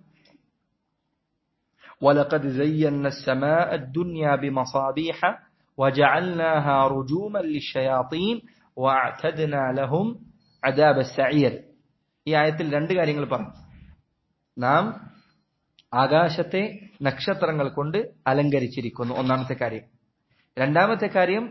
ولقد زينا السماء الدنيا بمصابيح وجعلناها رجوما للشياطين واعتدنا لهم عذاب السعير ഈ ആയത്തിൽ രണ്ട് കാര്യങ്ങൾ പറഞ്ഞു നാം ആകാശത്തെ നക്ഷത്രങ്ങൾ കൊണ്ട് അലങ്കരിച്ചിരിക്കുന്നു ഒന്നാമത്തെ കാര്യം രണ്ടാമത്തെ കാര്യം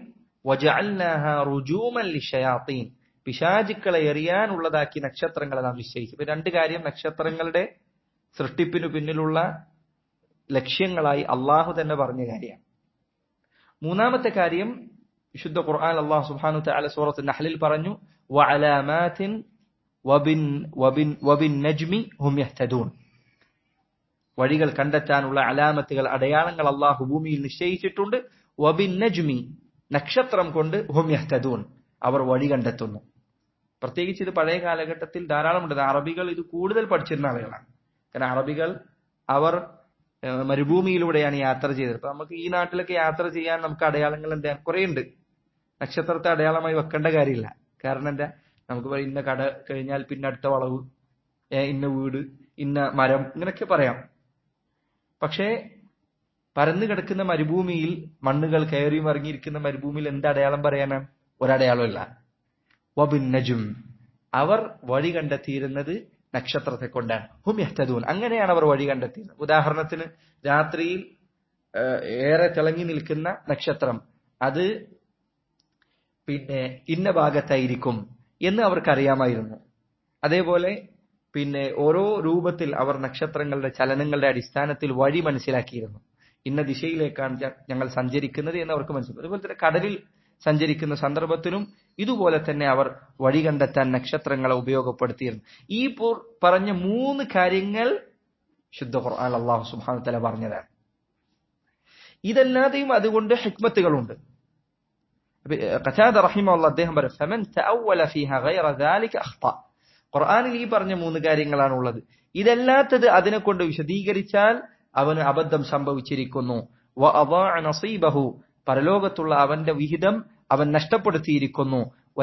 ഷയാത്തീൻ പിശാചുക്കളെ എറിയാനുള്ളതാക്കി നക്ഷത്രങ്ങളെ നാം നിശ്ചയിച്ചു ഇപ്പൊ രണ്ട് കാര്യം നക്ഷത്രങ്ങളുടെ സൃഷ്ടിപ്പിനു പിന്നിലുള്ള ലക്ഷ്യങ്ങളായി അള്ളാഹു തന്നെ പറഞ്ഞ കാര്യമാണ് മൂന്നാമത്തെ കാര്യം വിശുദ്ധ ഖുർആൻ അള്ളാഹു സുബ്ഹാനഹു തആല സൂറത്ത് നഹ്ലിൽ പറഞ്ഞു വഅലാമാത്തിൻ വബിൻ വബിൻ വബിൻ നജ്മി ഹും യഹ്തദൂൻ വഴികൾ കണ്ടെത്താനുള്ള അലാമത്തുകൾ അടയാളങ്ങൾ അള്ളാഹു ഭൂമിയിൽ നിശ്ചയിച്ചിട്ടുണ്ട് വബിൻ നജ്മി നക്ഷത്രം കൊണ്ട് ഹും യഹ്തദൂൻ അവർ വഴി കണ്ടെത്തുന്നു പ്രത്യേകിച്ച് ഇത് പഴയ കാലഘട്ടത്തിൽ ധാരാളമുണ്ട് അറബികൾ ഇത് കൂടുതൽ പഠിച്ചിരുന്ന ആളുകളാണ് കാരണം അറബികൾ അവർ മരുഭൂമിയിലൂടെയാണ് യാത്ര ചെയ്തത് അപ്പൊ നമുക്ക് ഈ നാട്ടിലൊക്കെ യാത്ര ചെയ്യാൻ നമുക്ക് അടയാളങ്ങൾ എന്താ കുറെ ഉണ്ട് നക്ഷത്രത്തെ അടയാളമായി വെക്കേണ്ട കാര്യമില്ല കാരണം എന്താ നമുക്ക് ഇന്ന കട കഴിഞ്ഞാൽ പിന്നെ അടുത്ത വളവ് ഇന്ന വീട് ഇന്ന മരം ഇങ്ങനെയൊക്കെ പറയാം പക്ഷേ പരന്നു കിടക്കുന്ന മരുഭൂമിയിൽ മണ്ണുകൾ കയറി മറിഞ്ഞിരിക്കുന്ന മരുഭൂമിയിൽ എന്ത് അടയാളം പറയാനാണ് ഒരടയാളമില്ല വബിൻ നജും അവർ വഴി കണ്ടെത്തിയിരുന്നത് നക്ഷത്രത്തെ കൊണ്ടാണ് ഹും യഹ്തദൂൻ അങ്ങനെയാണ് അവർ വഴി കണ്ടെത്തിയത് ഉദാഹരണത്തിന് രാത്രിയിൽ ഏറെ തിളങ്ങി നിൽക്കുന്ന നക്ഷത്രം അത് പിന്നെ ഇന്ന ഭാഗത്തായിരിക്കും എന്ന് അവർക്കറിയാമായിരുന്നു അതേപോലെ പിന്നെ ഓരോ രൂപത്തിൽ അവർ നക്ഷത്രങ്ങളുടെ ചലനങ്ങളുടെ അടിസ്ഥാനത്തിൽ വഴി മനസ്സിലാക്കിയിരുന്നു ഇന്ന ദിശയിലേക്കാണ് ഞങ്ങൾ സഞ്ചരിക്കുന്നത് എന്ന് അവർക്ക് മനസ്സിലാക്കും അതുപോലെ തന്നെ കടലിൽ സഞ്ചരിക്കുന്ന സന്ദർഭത്തിലും ഇതുപോലെ തന്നെ അവർ വഴി കണ്ടെത്താൻ നക്ഷത്രങ്ങളെ ഉപയോഗപ്പെടുത്തിയിരുന്നു ഈ പറഞ്ഞ മൂന്ന് കാര്യങ്ങൾ ശുദ്ധ ഖുർആൻ അള്ളാഹു സുബ്ഹാനഹു തആല പറഞ്ഞതാണ് ഇതല്ലാതെയും അതുകൊണ്ട് ഹിക്മത്തുകളുണ്ട് ഖതാദ റഹിമഹുല്ലാഹ് അദ്ദേഹം പറയും ഫമൻ തഅവ്വല ഫീഹ ഗൈറ ദാലിക അഖ്ത ഖുർആനിൽ ഈ പറഞ്ഞ മൂന്ന് കാര്യങ്ങളാണ് ഉള്ളത് ഇതല്ലാത്തത് അതിനെ കൊണ്ട് വിശദീകരിച്ചാൽ അവന് അബദ്ധം സംഭവിച്ചിരിക്കുന്നു വ അദാഅ നസീബഹു പരലോകത്തുള്ള അവന്റെ വിഹിതം അവൻ നഷ്ടപ്പെടുത്തിയിരിക്കുന്നു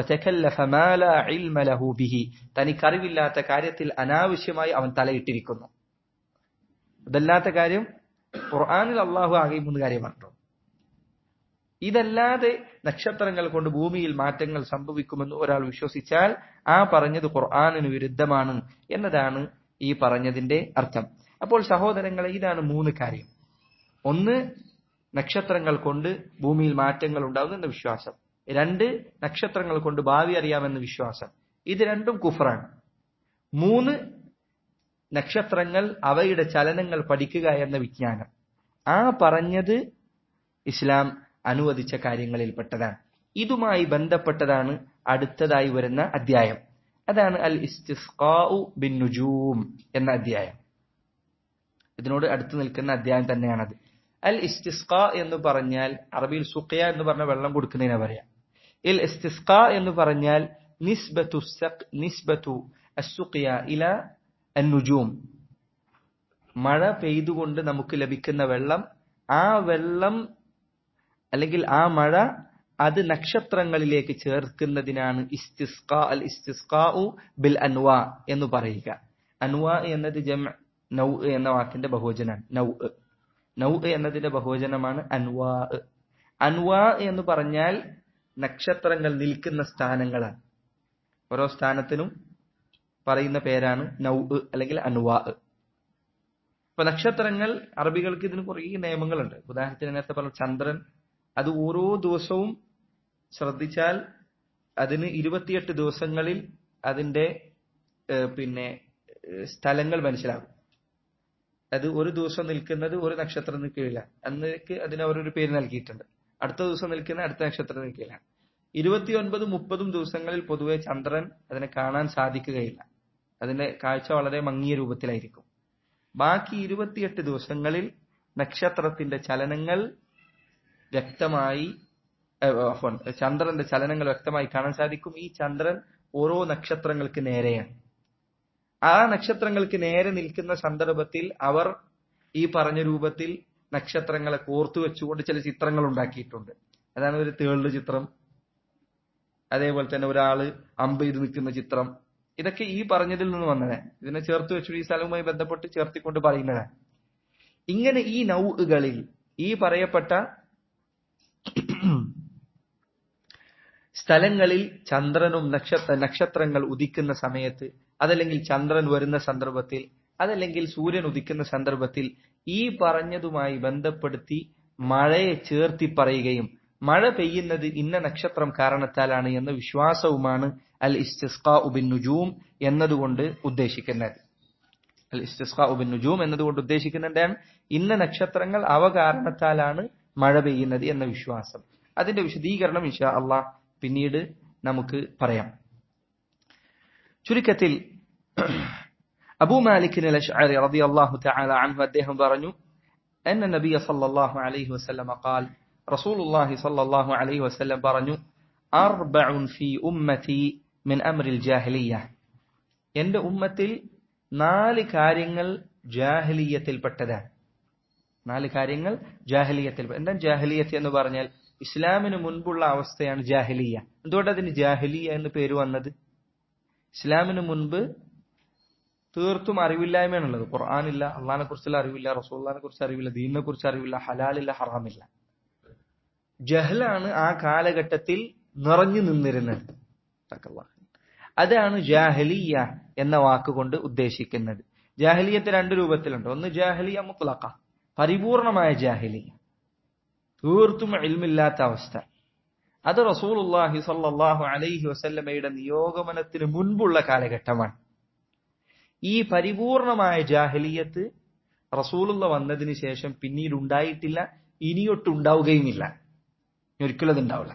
ബിഹി തനിക്കറിവില്ലാത്ത കാര്യത്തിൽ അനാവശ്യമായി അവൻ തലയിട്ടിരിക്കുന്നു ഇതല്ലാത്ത കാര്യം ഖുർആാനിൽ അള്ളാഹു ആകെ മൂന്ന് കാര്യം പറഞ്ഞു ഇതല്ലാതെ നക്ഷത്രങ്ങൾ കൊണ്ട് ഭൂമിയിൽ മാറ്റങ്ങൾ സംഭവിക്കുമെന്ന് ഒരാൾ വിശ്വസിച്ചാൽ ആ പറഞ്ഞത് ഖുർആാനിന് വിരുദ്ധമാണ് എന്നതാണ് ഈ പറഞ്ഞതിന്റെ അർത്ഥം അപ്പോൾ സഹോദരങ്ങളെ ഇതാണ് മൂന്ന് കാര്യം ഒന്ന് നക്ഷത്രങ്ങൾ കൊണ്ട് ഭൂമിയിൽ മാറ്റങ്ങൾ ഉണ്ടാകുമെന്ന വിശ്വാസം രണ്ട് നക്ഷത്രങ്ങൾ കൊണ്ട് ഭാവി അറിയാമെന്ന വിശ്വാസം ഇത് രണ്ടും കുഫറാണ് മൂന്ന് നക്ഷത്രങ്ങൾ അവയുടെ ചലനങ്ങൾ പഠിക്കുക എന്ന വിജ്ഞാനം ആ പറഞ്ഞത് ഇസ്ലാം അനുവദിച്ച കാര്യങ്ങളിൽപ്പെട്ടതാണ് ഇതുമായി ബന്ധപ്പെട്ടതാണ് അടുത്തതായി വരുന്ന അധ്യായം അതാണ് അൽ ഇസ്തിസ്ഖാഉ ബിൻ നുജൂം എന്ന അധ്യായം ഇതിനോട് അടുത്ത് നിൽക്കുന്ന അധ്യായം തന്നെയാണത് അൽ ഇസ്തിസ്ക എന്ന് പറഞ്ഞാൽ അറബിയിൽ സുഖയ എന്ന് പറഞ്ഞ വെള്ളം കൊടുക്കുന്നതിനെ പറയാം ഇൽ ഇസ്തിസ്ക എന്ന് പറഞ്ഞാൽ നിസ്ബത്തു നിസ്ബത്തു അസുഖിയ ഇല അന്നുജൂം മഴ പെയ്തുകൊണ്ട് നമുക്ക് ലഭിക്കുന്ന വെള്ളം ആ വെള്ളം അല്ലെങ്കിൽ ആ മഴ അത് നക്ഷത്രങ്ങളിലേക്ക് ചേർക്കുന്നതിനാണ് ഇസ്തിസ്കാ അൽ ഇസ്തിസ്കാഉ ബിൽ അൻവാ എന്ന് പറയുക അൻവാ എന്നത് ജം നൗ എന്ന വാക്കിന്റെ ബഹുവചനാണ് നൗ നൗ എന്നതിന്റെ ബഹുവചനമാണ് അൻവാ അൻവാ എന്ന് പറഞ്ഞാൽ നക്ഷത്രങ്ങൾ നിൽക്കുന്ന സ്ഥാനങ്ങളാണ് ഓരോ സ്ഥാനത്തിനും പറയുന്ന പേരാണ് നൗ അല്ലെങ്കിൽ അൻവാ ഇപ്പൊ നക്ഷത്രങ്ങൾ അറബികൾക്ക് ഇതിന് കുറേ നിയമങ്ങളുണ്ട് ഉദാഹരണത്തിന് നേരത്തെ പറഞ്ഞ ചന്ദ്രൻ അത് ഓരോ ദിവസവും ശ്രദ്ധിച്ചാൽ അതിന് ഇരുപത്തിയെട്ട് ദിവസങ്ങളിൽ അതിന്റെ ഏഹ്, പിന്നെ ഏഹ്, സ്ഥലങ്ങൾ മനസ്സിലാകും അത് ഒരു ദിവസം നിൽക്കുന്നത് ഒരു നക്ഷത്രത്തിന് കീഴിലാണ് അന്നേക്ക് അതിന് അവരൊരു പേര് നൽകിയിട്ടുണ്ട് അടുത്ത ദിവസം നിൽക്കുന്ന അടുത്ത നക്ഷത്രത്തിന് കീഴിലാണ് ഇരുപത്തിയൊൻപതും മുപ്പതും ദിവസങ്ങളിൽ പൊതുവെ ചന്ദ്രൻ അതിനെ കാണാൻ സാധിക്കുകയില്ല അതിന്റെ കാഴ്ച വളരെ മങ്ങിയ രൂപത്തിലായിരിക്കും ബാക്കി ഇരുപത്തിയെട്ട് ദിവസങ്ങളിൽ നക്ഷത്രത്തിന്റെ ചലനങ്ങൾ വ്യക്തമായി ഏഹ്, അഫ്വാൻ, ചന്ദ്രന്റെ ചലനങ്ങൾ വ്യക്തമായി കാണാൻ സാധിക്കും ഈ ചന്ദ്രൻ ഓരോ നക്ഷത്രങ്ങൾക്ക് നേരെയാണ് ആ നക്ഷത്രങ്ങൾക്ക് നേരെ നിൽക്കുന്ന സന്ദർഭത്തിൽ അവർ ഈ പറഞ്ഞ രൂപത്തിൽ നക്ഷത്രങ്ങളെ കോർത്തു വെച്ചുകൊണ്ട് ചില ചിത്രങ്ങൾ ഉണ്ടാക്കിയിട്ടുണ്ട് അതാണ് ഒരു തേളിന്റെ ചിത്രം അതേപോലെ തന്നെ ഒരാള് അമ്പ് ചെയ്ത് നിൽക്കുന്ന ചിത്രം ഇതൊക്കെ ഈ പറഞ്ഞതിൽ നിന്ന് വന്നതാണ് ഇതിനെ ചേർത്ത് വെച്ചു ഈ സ്ഥലവുമായി ബന്ധപ്പെട്ട് ചേർത്തിക്കൊണ്ട് പറയുന്നതാണ് ഇങ്ങനെ ഈ നൗകളിൽ ഈ പറയപ്പെട്ട സ്ഥലങ്ങളിൽ ചന്ദ്രനും നക്ഷത്ര നക്ഷത്രങ്ങൾ ഉദിക്കുന്ന സമയത്ത് അതല്ലെങ്കിൽ ചന്ദ്രൻ വരുന്ന സന്ദർഭത്തിൽ അതല്ലെങ്കിൽ സൂര്യൻ ഉദിക്കുന്ന സന്ദർഭത്തിൽ ഈ പറഞ്ഞതുമായി ബന്ധപ്പെടുത്തി മഴയെ ചേർത്തി പറയുകയും മഴ പെയ്യുന്നത് ഇന്ന നക്ഷത്രം കാരണത്താലാണ് എന്ന വിശ്വാസവുമാണ് അൽ ഇസ്തിസ്കാ ഉബിൻ നുജൂം എന്നതുകൊണ്ട് ഉദ്ദേശിക്കുന്നത് അൽ ഇസ്തിസ്കാ ഉബിൻ നുജൂം എന്നതുകൊണ്ട് ഉദ്ദേശിക്കുന്നത് ഇന്ന നക്ഷത്രങ്ങൾ അവ കാരണത്താലാണ് മഴ പെയ്യുന്നത് എന്ന വിശ്വാസം അതിന്റെ വിശദീകരണം ഇൻഷാ അള്ളാഹ് പിന്നീട് നമുക്ക് പറയാം ചുരുക്കത്തിൽ അബൂ മാലിക്കിന് അലഷ്അരി റളിയല്ലാഹു തആല അൻഹു അദ്ദേഹം പറഞ്ഞു أن النبي صلى الله عليه وسلم قال رسول الله صلى الله عليه وسلم പറഞ്ഞു أربع في أمتي من أمر الجاهلية എന്റെ ഉമ്മത്തിൽ നാല് കാര്യങ്ങൾ ജാഹലിയത്തിൽപ്പെട്ടതാണ് നാല് കാര്യങ്ങൾ ജാഹലിയത്തിൽ എന്താ ജാഹലിയത്ത് എന്ന് പറഞ്ഞാൽ ഇസ്ലാമിന് മുൻപുള്ള അവസ്ഥയാണ് ജാഹലിയ എന്തുകൊണ്ട് അതിന് ജാഹലിയ എന്ന് പേര് വന്നത് ഇസ്ലാമിന് മുൻപ് തീർത്തും അറിവില്ലായ്മയാണുള്ളത് ഖുർആാനില്ല അള്ളഹാനെ കുറിച്ചുള്ള അറിവില്ല റസൂള്ളാനെ കുറിച്ച് അറിവില്ല ദീനിനെ കുറിച്ച് അറിവില്ല ഹലാലില്ല ഹറാമില്ല ജഹലാണ് ആ കാലഘട്ടത്തിൽ നിറഞ്ഞു നിന്നിരുന്നത് അതാണ് ജാഹലിയ എന്ന വാക്കുകൊണ്ട് ഉദ്ദേശിക്കുന്നത് ജാഹലിയത്ത് രണ്ട് രൂപത്തിലുണ്ട് ഒന്ന് ജാഹലിയ മുത്തലക്ക പരിപൂർണമായ ജാഹലിയ തീർത്തും ഇൽമില്ലാത്ത അവസ്ഥ അത് റസൂലുള്ളാഹി സ്വല്ലല്ലാഹു അലൈഹി വസല്ലമയുടെ നിയോഗമനത്തിന് മുൻപുള്ള കാലഘട്ടമാണ് ഈ പരിപൂർണമായ ജാഹലിയത്ത് റസൂലുള്ള വന്നതിന് ശേഷം പിന്നീട് ഉണ്ടായിട്ടില്ല ഇനിയൊട്ടുണ്ടാവുകയുമില്ല ഒരിക്കലും അത് ഉണ്ടാവില്ല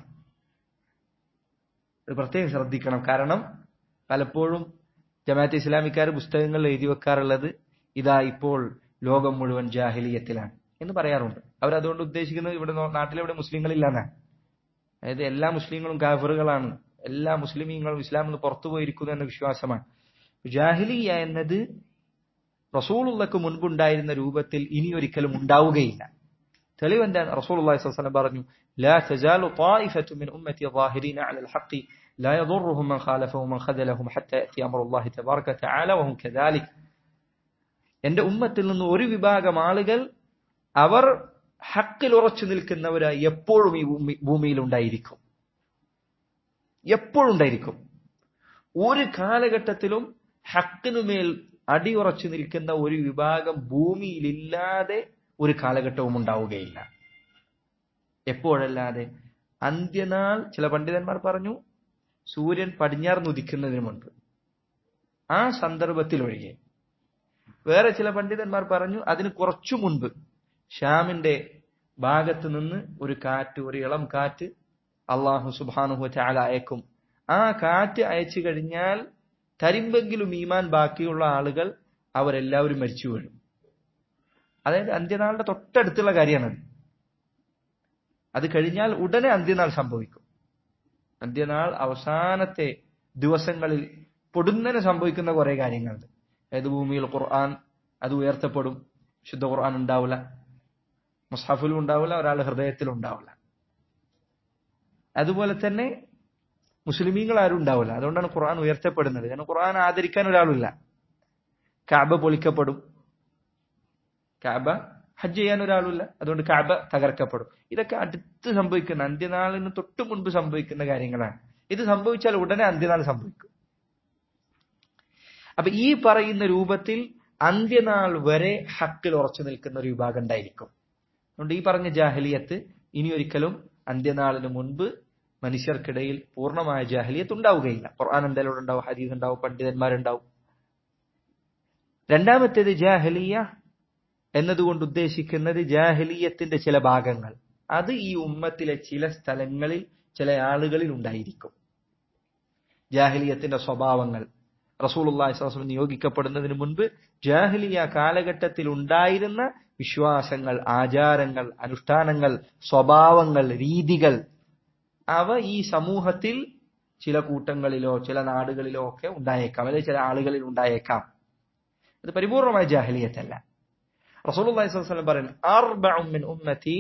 ഇത് പ്രത്യേകം ശ്രദ്ധിക്കണം കാരണം പലപ്പോഴും ജമാഅത്ത് ഇസ്ലാമിക്കാർ പുസ്തകങ്ങളിൽ എഴുതി വെക്കാറുള്ളത് ഇതാ ഇപ്പോൾ ലോകം മുഴുവൻ ജാഹിലിയത്തിലാണ് എന്ന് പറയാറുണ്ട് അവരതുകൊണ്ട് ഉദ്ദേശിക്കുന്നത് ഇവിടെ നാട്ടിലെവിടെ മുസ്ലിങ്ങളില്ലാന്നാണ് അതായത് എല്ലാ മുസ്ലിങ്ങളും കാഫറുകളാണ് എല്ലാ മുസ്ലിമീങ്ങളും ഇസ്ലാമിൽ നിന്ന് പുറത്തു പോയിരിക്കുന്നു എന്ന വിശ്വാസമാണ് ജാഹിലിയ എന്നത് റസൂലുള്ളക്ക് മുൻപുണ്ടായിരുന്ന രൂപത്തിൽ ഇനി ഒരിക്കലും ഉണ്ടാവുകയില്ല തെളിവ് എന്താണ് റസൂൽ അള്ളാഹി പറഞ്ഞു لا تزال طائفة من أمتي ظاهرين على الحق لا يضرهم من خالفهم من خذلهم حتى يأتي أمر الله تبارك وتعالى وهم كذلك എന്റെ ഉമ്മത്തിൽ നിന്ന് ഒരു വിഭാഗം ആളുകൾ അവർ ഹക്കിൽ ഉറച്ചു നിൽക്കുന്നവരായി എപ്പോഴും ഈ ഭൂമി ഭൂമിയിൽ ഉണ്ടായിരിക്കും എപ്പോഴും ഉണ്ടായിരിക്കും ഒരു കാലഘട്ടത്തിലും ഹക്കിനുമേൽ അടിയുറച്ചു നിൽക്കുന്ന ഒരു വിഭാഗം ഭൂമിയിലില്ലാതെ ഒരു കാലഘട്ടവും ഉണ്ടാവുകയില്ല എപ്പോഴല്ലാതെ അന്ത്യനാൾ ചില പണ്ഡിതന്മാർ പറഞ്ഞു സൂര്യൻ പടിഞ്ഞാർന്ന് ഉദിക്കുന്നതിന് മുൻപ് ആ സന്ദർഭത്തിൽ ഒഴികെ വേറെ ചില പണ്ഡിതന്മാർ പറഞ്ഞു അതിന് കുറച്ചു മുൻപ് ഷ്യാമിന്റെ ഭാഗത്ത് നിന്ന് ഒരു കാറ്റ് ഒരു ഇളം കാറ്റ് അള്ളാഹു സുബാനുഹു ചാല അയക്കും ആ കാറ്റ് അയച്ചു കഴിഞ്ഞാൽ തരിമ്പെങ്കിലും ഈമാൻ ബാക്കിയുള്ള ആളുകൾ അവരെല്ലാവരും മരിച്ചു വീഴും അതായത് അന്ത്യനാളിന്റെ തൊട്ടടുത്തുള്ള കാര്യമാണത് അത് കഴിഞ്ഞാൽ ഉടനെ അന്ത്യനാൾ സംഭവിക്കും അന്ത്യനാൾ അവസാനത്തെ ദിവസങ്ങളിൽ പൊടുന്നനെ സംഭവിക്കുന്ന കുറെ കാര്യങ്ങളുണ്ട് അതായത് ഭൂമിയിൽ ഖുർആൻ അത് ഉയർത്തപ്പെടും ശുദ്ധ ഖുർആൻ ഉണ്ടാവില്ല മുസ്ഹഫിലും ഉണ്ടാവില്ല ഒരാൾ ഹൃദയത്തിലും ഉണ്ടാവില്ല അതുപോലെ തന്നെ മുസ്ലിമീങ്ങൾ ആരും ഉണ്ടാവില്ല അതുകൊണ്ടാണ് ഖുർആൻ ഉയർത്തപ്പെടുന്നത് കാരണം ഖുർആൻ ആദരിക്കാൻ ഒരാളില്ല കാബ പൊളിക്കപ്പെടും കാബ ഹജ്ജ് ചെയ്യാൻ ഒരാളില്ല അതുകൊണ്ട് കാബ തകർക്കപ്പെടും ഇതൊക്കെ അടുത്ത് സംഭവിക്കുന്ന അന്ത്യനാളിന് തൊട്ട് മുൻപ് സംഭവിക്കുന്ന കാര്യങ്ങളാണ് ഇത് സംഭവിച്ചാൽ ഉടനെ അന്ത്യനാൾ സംഭവിക്കും അപ്പൊ ഈ പറയുന്ന രൂപത്തിൽ അന്ത്യനാൾ വരെ ഹക്കിൽ ഉറച്ചു നിൽക്കുന്ന ഒരു വിഭാഗം ഉണ്ടായിരിക്കും അതുകൊണ്ട് ഈ പറഞ്ഞ ജാഹലിയത്ത് ഇനി ഒരിക്കലും അന്ത്യനാളിന് മുൻപ് മനുഷ്യർക്കിടയിൽ പൂർണ്ണമായ ജാഹലിയത്ത് ഉണ്ടാവുകയില്ല ഖുർആൻ എന്തായാലും ഉണ്ടാവും ഹദീസ് ഉണ്ടാവും പണ്ഡിതന്മാരുണ്ടാവും രണ്ടാമത്തേത് ജാഹലിയ എന്നതുകൊണ്ട് ഉദ്ദേശിക്കുന്നത് ജാഹലിയത്തിന്റെ ചില ഭാഗങ്ങൾ അത് ഈ ഉമ്മത്തിലെ ചില സ്ഥലങ്ങളിൽ ചില ആളുകളിൽ ഉണ്ടായിരിക്കും ജാഹലിയത്തിന്റെ സ്വഭാവങ്ങൾ റസൂലുള്ളാഹി നിയോഗിക്കപ്പെടുന്നതിന് മുൻപ് ജാഹലിയ കാലഘട്ടത്തിൽ ഉണ്ടായിരുന്ന വിശ്വാസങ്ങൾ ആചാരങ്ങൾ അനുഷ്ഠാനങ്ങൾ സ്വഭാവങ്ങൾ രീതികൾ അവ ഈ സമൂഹത്തിൽ ചില കൂട്ടങ്ങളിലോ ചില നാടുകളിലോ ഒക്കെ ഉണ്ടായേക്കാം അല്ലെങ്കിൽ ചില ആളുകളിൽ ഉണ്ടായേക്കാം ഇത് പരിപൂർണമായ ജാഹലിയത്തല്ല റസൂലുള്ളാഹി സ്വല്ലല്ലാഹു അലൈഹി വസല്ലം പറയുന്നു അർബഉ മിൻ ഉമ്മത്തി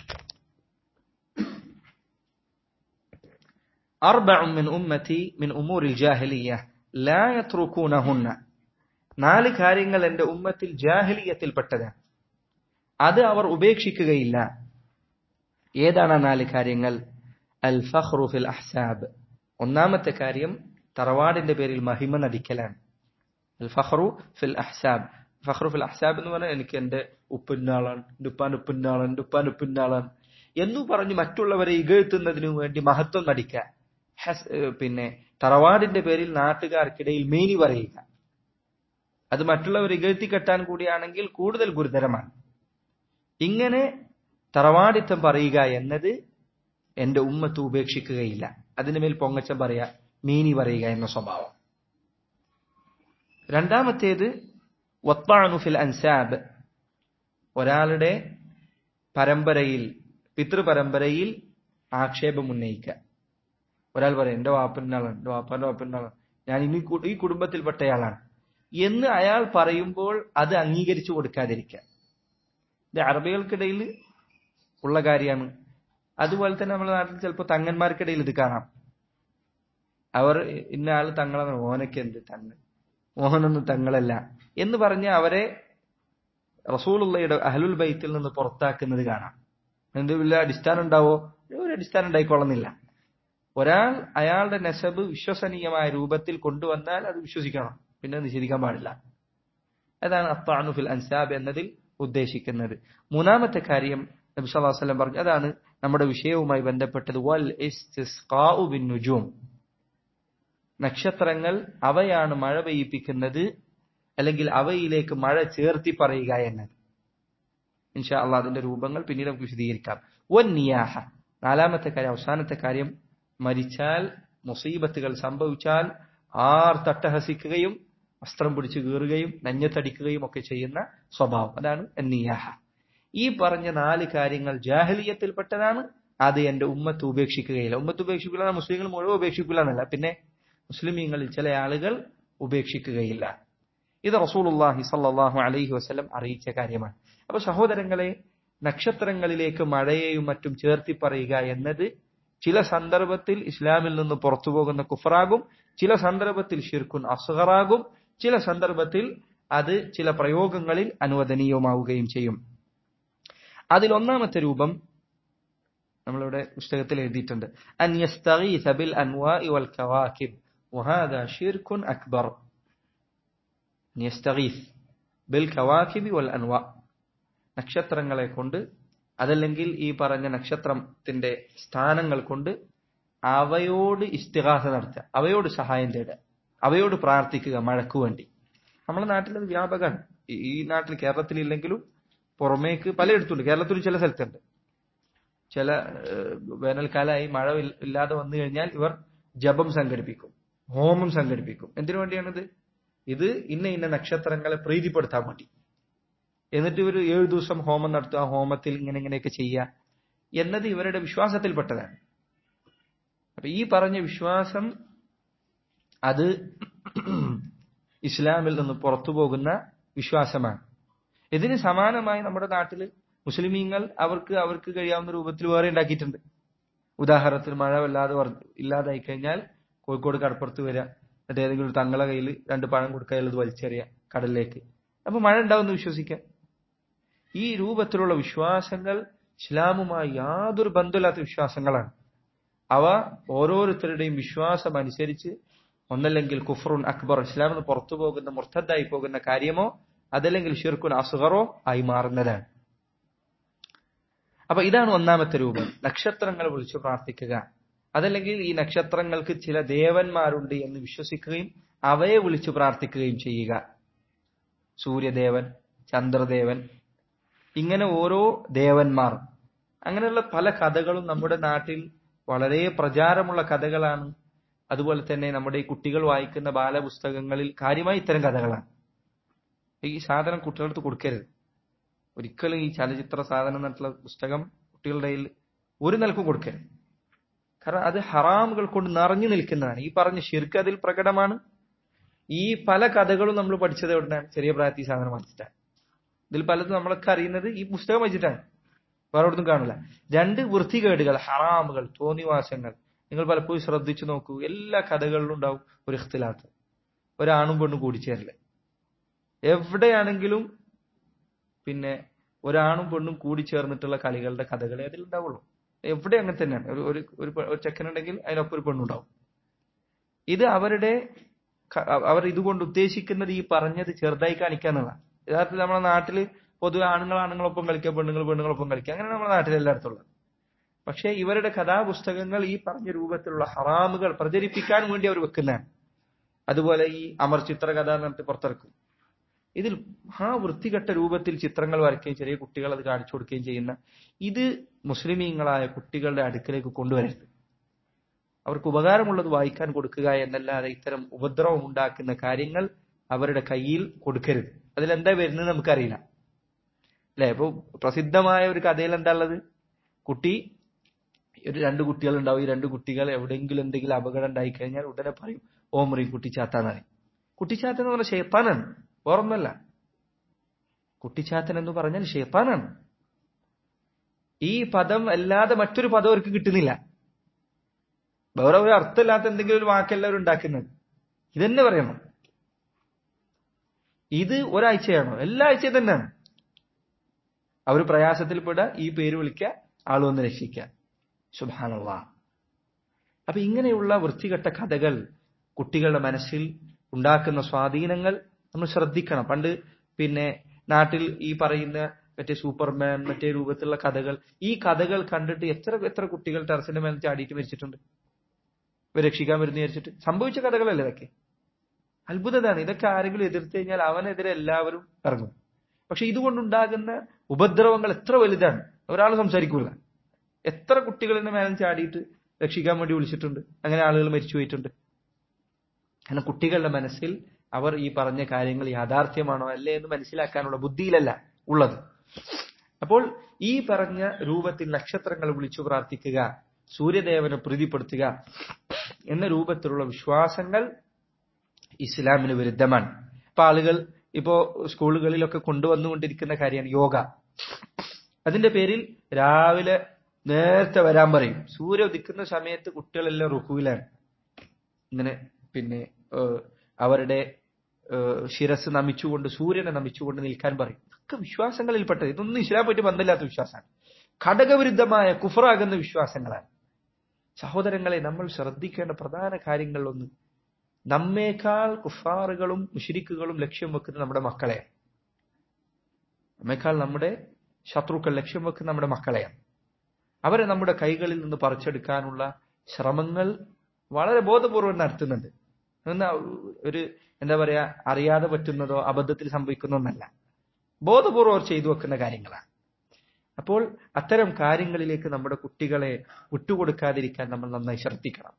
അർബഉ മിൻ ഉമ്മത്തി മിൻ ഉമൂരിൽ ജാഹിലിയ്യ ലാ യത്രുകൂനഹുന്ന നാല് കാര്യങ്ങൾ എന്റെ ഉമ്മത്തിൽ ജാഹിലിയത്തിൽപ്പെട്ടതാണ് അത് അവർ ഉപേക്ഷിക്കുകയില്ല ഏതാണ് ആ നാല് കാര്യങ്ങൾ അൽ ഫഖ്റു ഫിൽ അഹ്സാബ് ഒന്നാമത്തെ കാര്യം തറവാടിന്റെ പേരിൽ മഹിമ നടിക്കലാണ് അൽ ഫഖ്റു ഫിൽ അഹ്സാബ് ഫഖ്റു ഫിൽ അഹ്സാബ് എന്ന് പറഞ്ഞാൽ എനിക്ക് എന്റെ ഉപ്പിന്നാളാണ് എന്റെ ഉപ്പാൻ ഉപ്പിന്നാളാണ് എന്റെ ഉപ്പാൻ ഉപ്പിന്നാളാണ് എന്നു പറഞ്ഞ് മറ്റുള്ളവരെ ഇകഴ്ത്തുന്നതിനു വേണ്ടി മഹത്വം നടിക്കുക പിന്നെ തറവാടിന്റെ പേരിൽ നാട്ടുകാർക്കിടയിൽ മേനി പറയുക അത് മറ്റുള്ളവരെ ഇകഴ്ത്തി കെട്ടാൻ കൂടിയാണെങ്കിൽ കൂടുതൽ ഗുരുതരമാണ് ഇങ്ങനെ തറവാടിത്തം പറയുക എന്നത് എന്റെ ഉമ്മത്ത് ഉപേക്ഷിക്കുകയില്ല അതിനുമേൽ പൊങ്ങച്ചം പറയുക മീനി പറയുക എന്ന സ്വഭാവം രണ്ടാമത്തേത് വത്താനുഫിൽ അൻസാബ് ഒരാളുടെ പരമ്പരയിൽ പിതൃപരമ്പരയിൽ ആക്ഷേപം ഉന്നയിക്കുക ഒരാൾ പറയും എന്റെ വാപ്പനാളാണ് എന്റെ വാപ്പാന്റെ വാപ്പനാളാണ് ഞാൻ ഇനി ഈ കുടുംബത്തിൽപ്പെട്ടയാളാണ് എന്ന് അയാൾ പറയുമ്പോൾ അത് അംഗീകരിച്ചു കൊടുക്കാതിരിക്കുക ഇത് അറബികൾക്കിടയിൽ ഉള്ള കാര്യമാണ് അതുപോലെ തന്നെ നമ്മുടെ നാട്ടിൽ ചിലപ്പോൾ തങ്ങന്മാർക്കിടയിൽ ഇത് കാണാം അവർ ഇന്ന ആള് തങ്ങളാണ് ഓനക്ക് എന്ത് തങ്ങൾ മോഹനൊന്നും തങ്ങളല്ല എന്ന് പറഞ്ഞ് അവരെ റസൂലുള്ളയുടെ അഹലുൽ ബൈത്തിൽ നിന്ന് പുറത്താക്കുന്നത് കാണാം എന്ത് വല്ല അടിസ്ഥാനം ഉണ്ടാവോ ഒരു അടിസ്ഥാനം ഉണ്ടായിക്കൊള്ളുന്നില്ല ഒരാൾ അയാളുടെ നെസബ് വിശ്വസനീയമായ രൂപത്തിൽ കൊണ്ടുവന്നാൽ അത് വിശ്വസിക്കണം പിന്നെ നിഷേധിക്കാൻ പാടില്ല അതാണ് അത്താനുഫിൽ അൻസാബ് എന്നതിൽ ഉദ്ദേശിക്കുന്നത് മൂന്നാമത്തെ കാര്യം നബി സല്ലല്ലാഹു അലൈഹി വസല്ലം പറഞ്ഞു അതാണ് നമ്മുടെ വിഷയവുമായി ബന്ധപ്പെട്ടത് വൽ ഇസ്തിസ്ഖാഉ ബിൻ നുജൂം നക്ഷത്രങ്ങൾ അവയാണ് മഴ പെയ്യിപ്പിക്കുന്നത് അല്ലെങ്കിൽ അവയിലേക്ക് മഴ ചേർത്തി പറയുക എന്നത് ഇൻഷാ അള്ളാഹ് അതിന്റെ രൂപങ്ങൾ പിന്നീട് നമുക്ക് വിശദീകരിക്കാം വൻ നിയാഹ നാലാമത്തെ കാര്യം അവസാനത്തെ കാര്യം മരിച്ചാൽ മുസീബത്തുകൾ സംഭവിച്ചാൽ ആർ തട്ടഹസിക്കുകയും വസ്ത്രം പിടിച്ചു കീറുകയും നെഞ്ഞത്തടിക്കുകയും ഒക്കെ ചെയ്യുന്ന സ്വഭാവം അതാണ് നിയാഹ ഈ പറഞ്ഞ നാല് കാര്യങ്ങൾ ജാഹലിയത്തിൽപ്പെട്ടതാണ് അത് എന്റെ ഉമ്മത്ത് ഉപേക്ഷിക്കുകയില്ല ഉമ്മത്ത് ഉപേക്ഷിക്കില്ല മുസ്ലിങ്ങൾ മുഴുവൻ ഉപേക്ഷിക്കില്ല എന്നല്ല പിന്നെ മുസ്ലിമീങ്ങളിൽ ചില ആളുകൾ ഉപേക്ഷിക്കുകയില്ല ഇത് റസൂലുള്ളാഹി സല്ലല്ലാഹു അലൈഹി വസല്ലം അറിയിച്ച കാര്യമാണ് അപ്പൊ സഹോദരങ്ങളെ നക്ഷത്രങ്ങളിലേക്ക് മഴയെയും മറ്റും ചേർത്തി പറയുക എന്നത് ചില സന്ദർഭത്തിൽ ഇസ്ലാമിൽ നിന്ന് പുറത്തു പോകുന്ന കുഫറാകും ചില സന്ദർഭത്തിൽ ഷിർക്കുൻ അസ്ഹറാകും ചില സന്ദർഭത്തിൽ അത് ചില പ്രയോഗങ്ങളിൽ അനുവദനീയമാവുകയും ചെയ്യും അതിൽ ഒന്നാമത്തെ രൂപം നമ്മളിവിടെ പുസ്തകത്തിൽ എഴുതിയിട്ടുണ്ട് അൻ യസ്തഗീസ ബിൽ അൻവാഇ വൽ കവാകിബ് വഹാദാ ഷിർക്കുൻ അക്ബർ യസ്തഗീസ് ബിൽ കവാകിബി വൽ അൻവാ നക്ഷത്രങ്ങളെ കൊണ്ട് അതല്ലെങ്കിൽ ഈ പറഞ്ഞ നക്ഷത്രത്തിന്റെ സ്ഥാനങ്ങൾ കൊണ്ട് അവയോട് ഇസ്തിഹാസ നടത്തുക അവയോട് സഹായം തേടുക അവയോട് പ്രാർത്ഥിക്കുക മഴയ്ക്ക് വേണ്ടി നമ്മുടെ നാട്ടിൽ അത് വ്യാപകമാണ് ഈ നാട്ടിൽ കേരളത്തിലില്ലെങ്കിലും പുറമേക്ക് പലയിടത്തുണ്ട് കേരളത്തിൽ ചില സ്ഥലത്തുണ്ട് ചില വേനൽക്കാലമായി മഴ ഇല്ലാതെ വന്നു കഴിഞ്ഞാൽ ഇവർ ജപം സംഘടിപ്പിക്കും ഹോമം സംഘടിപ്പിക്കും എന്തിനു വേണ്ടിയാണിത് ഇത് ഇന്ന ഇന്ന നക്ഷത്രങ്ങളെ പ്രീതിപ്പെടുത്താൻ വേണ്ടി എന്നിട്ട് ഇവർ ഏഴു ദിവസം ഹോമം നടത്തുക ഹോമത്തിൽ ഇങ്ങനെ ഇങ്ങനെയൊക്കെ ചെയ്യുക എന്നത് ഇവരുടെ വിശ്വാസത്തിൽപ്പെട്ടതാണ് അപ്പൊ ഈ പറഞ്ഞ വിശ്വാസം അത് ഇസ്ലാമിൽ നിന്ന് പുറത്തു പോകുന്ന വിശ്വാസമാണ് ഇതിന് സമാനമായി നമ്മുടെ നാട്ടിൽ മുസ്ലിമീങ്ങൾ അവർക്ക് അവർക്ക് കഴിയാവുന്ന രൂപത്തിൽ വേറെ ഉണ്ടാക്കിയിട്ടുണ്ട് ഉദാഹരണത്തിന് മഴ വല്ലാതെ വർ- ഇല്ലാതായി കഴിഞ്ഞാൽ കോഴിക്കോട് കടപ്പുറത്ത് വരിക എന്നിട്ട് ഏതെങ്കിലും ഒരു തങ്ങളെ കയ്യിൽ രണ്ട് പഴം കൊടുക്കുക അയാൾ ഇത് വലിച്ചെറിയുക കടലിലേക്ക് അപ്പൊ മഴ ഉണ്ടാവുമെന്ന് വിശ്വസിക്കാം ഈ രൂപത്തിലുള്ള വിശ്വാസങ്ങൾ ഇസ്ലാമുമായി യാതൊരു ബന്ധമില്ലാത്ത വിശ്വാസങ്ങളാണ് അവ ഓരോരുത്തരുടെയും വിശ്വാസം അനുസരിച്ച് ഒന്നല്ലെങ്കിൽ കുഫറുൻ അക്ബർ ഇസ്ലാമിൽ നിന്ന് പുറത്തു പോകുന്ന മുർത്തദ്ദായി പോകുന്ന കാര്യമോ അതല്ലെങ്കിൽ ഷിർക്കുൻ അസ്ഗറോ ആയി മാറുന്നതാണ് അപ്പൊ ഇതാണ് ഒന്നാമത്തെ രൂപം നക്ഷത്രങ്ങൾ വിളിച്ചു പ്രാർത്ഥിക്കുക അതല്ലെങ്കിൽ ഈ നക്ഷത്രങ്ങൾക്ക് ചില ദേവന്മാരുണ്ട് എന്ന് വിശ്വസിക്കുകയും അവയെ വിളിച്ചു പ്രാർത്ഥിക്കുകയും ചെയ്യുക സൂര്യദേവൻ ചന്ദ്രദേവൻ ഇങ്ങനെ ഓരോ ദേവന്മാർ അങ്ങനെയുള്ള പല കഥകളും നമ്മുടെ നാട്ടിൽ വളരെ പ്രചാരമുള്ള കഥകളാണ് അതുപോലെ തന്നെ നമ്മുടെ ഈ കുട്ടികൾ വായിക്കുന്ന ബാലപുസ്തകങ്ങളിൽ കാര്യമായി ഇത്തരം കഥകളാണ് ഈ സാധനം കുട്ടികളടുത്ത് കൊടുക്കരുത് ഒരിക്കലും ഈ ചലച്ചിത്ര സാധനം എന്നിട്ടുള്ള പുസ്തകം കുട്ടികളുടെ കയ്യിൽ ഒരു നിലക്കും കൊടുക്കരുത് കാരണം അത് ഹറാമുകൾ കൊണ്ട് നിറഞ്ഞു നിൽക്കുന്നതാണ് ഈ പറഞ്ഞ ഷിർക്ക് അതിൽ പ്രകടമാണ് ഈ പല കഥകളും നമ്മൾ പഠിച്ചത് എവിടെയാണ് ചെറിയ പ്രായത്തിൽ ഈ സാധനം വായിച്ചിട്ടാണ് ഇതിൽ പലതും നമ്മളൊക്കെ അറിയുന്നത് ഈ പുസ്തകം വായിച്ചിട്ടാണ് വേറെ ഒന്നും കാണില്ല രണ്ട് വൃത്തികേടുകൾ ഹറാമുകൾ തോന്നിവാസങ്ങൾ നിങ്ങൾ പലപ്പോഴും ശ്രദ്ധിച്ചു നോക്കൂ എല്ലാ കഥകളിലും ഉണ്ടാവും ഒരു ഇഖ്തിലാത്ത് ഒരാണും പെണ്ണും കൂടിച്ചേരല് എവിടെയാണെങ്കിലും പിന്നെ ഒരാണും പെണ്ണും കൂടി ചേർന്നിട്ടുള്ള കളികളുടെ കഥകളെ അതിൽ ഉണ്ടാവുള്ളൂ എവിടെ അങ്ങനെ തന്നെയാണ് ഒരു ഒരു ഒരു പെ- ഒരു ചെക്കനുണ്ടെങ്കിൽ അതിനൊപ്പം ഒരു പെണ്ണുണ്ടാവും ഇത് അവരുടെ ക- അവർ ഇതുകൊണ്ട് ഉദ്ദേശിക്കുന്നത് ഈ പറഞ്ഞത് ചെറുതായി കാണിക്കാന്നുള്ളതാണ് യഥാർത്ഥത്തിൽ നമ്മുടെ നാട്ടില് പൊതുവെ ആണുങ്ങൾ ആണുങ്ങളൊപ്പം കളിക്കുക പെണ്ണുങ്ങൾ പെണ്ണുങ്ങളൊപ്പം കളിക്കുക അങ്ങനെ നമ്മുടെ നാട്ടിൽ എല്ലായിടത്തും ഉള്ളത് പക്ഷെ ഇവരുടെ കഥാപുസ്തകങ്ങൾ ഈ പറഞ്ഞ രൂപത്തിലുള്ള ഹറാമുകൾ പ്രചരിപ്പിക്കാൻ വേണ്ടി അവർ വെക്കുന്നതാണ് അതുപോലെ ഈ അമർ ചിത്രകഥ എന്ന് പറഞ്ഞിട്ട് പുറത്തിറക്കും ഇതിൽ ആ വൃത്തികെട്ട രൂപത്തിൽ ചിത്രങ്ങൾ വരയ്ക്കുകയും ചെറിയ കുട്ടികൾ അത് കാണിച്ചു കൊടുക്കുകയും ചെയ്യുന്ന ഇത് മുസ്ലിമീങ്ങളായ കുട്ടികളുടെ അടുക്കലേക്ക് കൊണ്ടുവരരുത് അവർക്ക് ഉപകാരമുള്ളത് വായിക്കാൻ കൊടുക്കുക എന്നല്ലാതെ ഇത്തരം ഉപദ്രവം ഉണ്ടാക്കുന്ന കാര്യങ്ങൾ അവരുടെ കയ്യിൽ കൊടുക്കരുത് അതിലെന്താ വരുന്നത് നമുക്കറിയില്ല അല്ലെ ഇപ്പൊ പ്രസിദ്ധമായ ഒരു കഥയിൽ എന്താ ഉള്ളത് കുട്ടി ഒരു രണ്ട് കുട്ടികൾ ഉണ്ടാവും ഈ രണ്ട് കുട്ടികൾ എവിടെയെങ്കിലും എന്തെങ്കിലും അപകടം ഉണ്ടായി കഴിഞ്ഞാൽ ഉടനെ പറയും ഓമറി കുട്ടിച്ചാത്താന്നാണ് കുട്ടിച്ചാത്തൻ എന്ന് പറഞ്ഞാൽ ഷെയ്ത്താനാണ് ഓർമ്മല്ല കുട്ടിച്ചാത്തൻ എന്ന് പറഞ്ഞാൽ ഷെയ്ത്താനാണ് ഈ പദം അല്ലാതെ മറ്റൊരു പദം അവർക്ക് കിട്ടുന്നില്ല വേറെ ഒരു അർത്ഥമില്ലാത്ത എന്തെങ്കിലും ഒരു വാക്കെല്ലാവരും ഉണ്ടാക്കുന്നത് ഇതന്നെ പറയണം ഇത് ഒരാഴ്ചയാണോ എല്ലാ ആഴ്ചയും തന്നെയാണ് അവർ പ്രയാസത്തിൽപ്പെടുക ഈ പേര് വിളിക്കുക ആൾ വന്ന് രക്ഷിക്കുക സുബാനുള്ള അപ്പൊ ഇങ്ങനെയുള്ള വൃത്തികെട്ട കഥകൾ കുട്ടികളുടെ മനസ്സിൽ ഉണ്ടാക്കുന്ന സ്വാധീനങ്ങൾ നമ്മൾ ശ്രദ്ധിക്കണം പണ്ട് പിന്നെ നാട്ടിൽ ഈ പറയുന്ന മറ്റേ സൂപ്പർമാൻ മറ്റേ രൂപത്തിലുള്ള കഥകൾ ഈ കഥകൾ കണ്ടിട്ട് എത്ര എത്ര കുട്ടികൾ ടെറസിന്റെ മേലെ ചാടിയിട്ട് മരിച്ചിട്ടുണ്ട് ഇവർ രക്ഷിക്കാൻ വരുന്ന വിചാരിച്ചിട്ട് സംഭവിച്ച കഥകളല്ലേ ഇതൊക്കെ അത്ഭുതതാണ് ഇതൊക്കെ ആരെങ്കിലും എതിർത്ത് കഴിഞ്ഞാൽ അവനെതിരെ എല്ലാവരും ഇറങ്ങും പക്ഷെ ഇതുകൊണ്ടുണ്ടാകുന്ന ഉപദ്രവങ്ങൾ എത്ര വലുതാണ് ഒരാൾ സംസാരിക്കൂല എത്ര കുട്ടികളിന്റെ മേലെ ചാടിയിട്ട് രക്ഷിക്കാൻ വേണ്ടി വിളിച്ചിട്ടുണ്ട് അങ്ങനെ ആളുകൾ മരിച്ചു പോയിട്ടുണ്ട് കാരണം കുട്ടികളുടെ മനസ്സിൽ അവർ ഈ പറഞ്ഞ കാര്യങ്ങൾ യാഥാർത്ഥ്യമാണോ അല്ലേ എന്ന് മനസ്സിലാക്കാനുള്ള ബുദ്ധിയിലല്ല ഉള്ളത് അപ്പോൾ ഈ പറഞ്ഞ രൂപത്തിൽ നക്ഷത്രങ്ങൾ വിളിച്ചു പ്രാർത്ഥിക്കുക സൂര്യദേവനെ പ്രീതിപ്പെടുത്തുക എന്ന രൂപത്തിലുള്ള വിശ്വാസങ്ങൾ ഇസ്ലാമിന് വിരുദ്ധമാണ് ഇപ്പൊ ആളുകൾ ഇപ്പോ സ്കൂളുകളിലൊക്കെ കൊണ്ടുവന്നുകൊണ്ടിരിക്കുന്ന കാര്യമാണ് യോഗ അതിന്റെ പേരിൽ രാവിലെ നേരത്തെ വരാൻ പറയും സൂര്യ ഉദിക്കുന്ന സമയത്ത് കുട്ടികളെല്ലാം റുക്കുവിലാണ് ഇങ്ങനെ പിന്നെ ഏഹ്, അവരുടെ ഏഹ്, ശിരസ് നമിച്ചുകൊണ്ട് സൂര്യനെ നമിച്ചുകൊണ്ട് നിൽക്കാൻ പറയും ഇതൊക്കെ വിശ്വാസങ്ങളിൽപ്പെട്ടത് ഇതൊന്നും ഇസ്ലാം പറ്റി ബന്ധമില്ലാത്ത വിശ്വാസമാണ് ഘടകവിരുദ്ധമായ കുഫറാകുന്ന വിശ്വാസങ്ങളാണ് സഹോദരങ്ങളെ നമ്മൾ ശ്രദ്ധിക്കേണ്ട പ്രധാന കാര്യങ്ങളിലൊന്ന് നമ്മേക്കാൾ കുഫാറുകളും മുഷിരിക്കുകളും ലക്ഷ്യം വെക്കുന്ന നമ്മുടെ മക്കളെ നമ്മേക്കാൾ നമ്മുടെ ശത്രുക്കൾ ലക്ഷ്യം വെക്കുന്ന നമ്മുടെ മക്കളെയാണ് അവരെ നമ്മുടെ കൈകളിൽ നിന്ന് പറിച്ചെടുക്കാനുള്ള ശ്രമങ്ങൾ വളരെ ബോധപൂർവം നടത്തുന്നുണ്ട് എന്നാ ഒരു എന്താ പറയാ അറിയാതെ പറ്റുന്നതോ അബദ്ധത്തിൽ സംഭവിക്കുന്നതോ ഒന്നല്ല ബോധപൂർവം അവർ ചെയ്തു വെക്കുന്ന കാര്യങ്ങളാണ് അപ്പോൾ അത്തരം കാര്യങ്ങളിലേക്ക് നമ്മുടെ കുട്ടികളെ വിട്ടുകൊടുക്കാതിരിക്കാൻ നമ്മൾ നന്നായി ശ്രദ്ധിക്കണം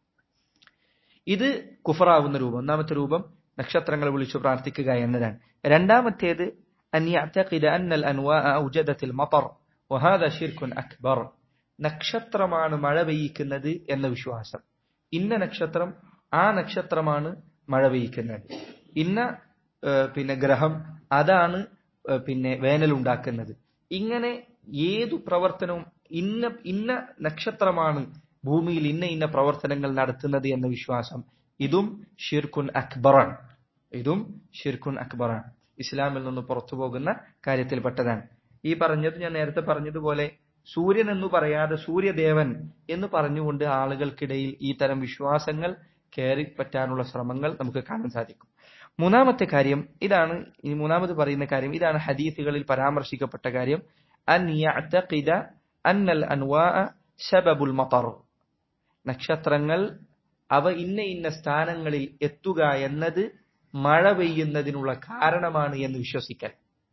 ഇത് കുഫറാവുന്ന രൂപം ഒന്നാമത്തെ രൂപം നക്ഷത്രങ്ങളെ വിളിച്ചു പ്രാർത്ഥിക്കുക എന്നതാണ് രണ്ടാമത്തേത് أن يعتقد أن الأنواء أوجدت المطر وهذا شرك أكبر നക്ഷത്രമാണ് മഴ പെയ്യിക്കുന്നത് എന്ന വിശ്വാസം ഇന്ന നക്ഷത്രം ആ നക്ഷത്രമാണ് മഴ പെയ്യിക്കുന്നത് ഇന്ന ഏഹ്, പിന്നെ ഗ്രഹം അതാണ് ഏഹ്, പിന്നെ വേനൽ ഉണ്ടാക്കുന്നത് ഇങ്ങനെ ഏതു പ്രവർത്തനവും ഇന്ന ഇന്ന നക്ഷത്രമാണ് ഭൂമിയിൽ ഇന്ന ഇന്ന പ്രവർത്തനങ്ങൾ നടത്തുന്നത് എന്ന വിശ്വാസം ഇതും ഷിർക്കുൻ അക്ബറാണ് ഇതും ഷിർക്കുൻ അക്ബറാണ് ഇസ്ലാമിൽ നിന്ന് പുറത്തു പോകുന്ന കാര്യത്തിൽപ്പെട്ടതാണ് ഈ പറഞ്ഞത് ഞാൻ നേരത്തെ പറഞ്ഞതുപോലെ സൂര്യൻ എന്ന് പറയാതെ സൂര്യദേവൻ എന്ന് പറഞ്ഞുകൊണ്ട് ആളുകൾക്കിടയിൽ ഈ തരം വിശ്വാസങ്ങൾ കയറി പറ്റാനുള്ള ശ്രമങ്ങൾ നമുക്ക് കാണാൻ സാധിക്കും മൂന്നാമത്തെ കാര്യം ഇതാണ് ഈ മൂന്നാമത് പറയുന്ന കാര്യം ഇതാണ് ഹദീസുകളിൽ പരാമർശിക്കപ്പെട്ട കാര്യം അൻ യഅ്തഖിദ അന്നൽ അൻവാ സബബുൽ മതർ നക്ഷത്രങ്ങൾ അവ ഇന്ന ഇന്ന സ്ഥാനങ്ങളിൽ എത്തുക എന്നത് മഴ പെയ്യുന്നതിനുള്ള കാരണമാണ് എന്ന് വിശ്വസിക്കൽ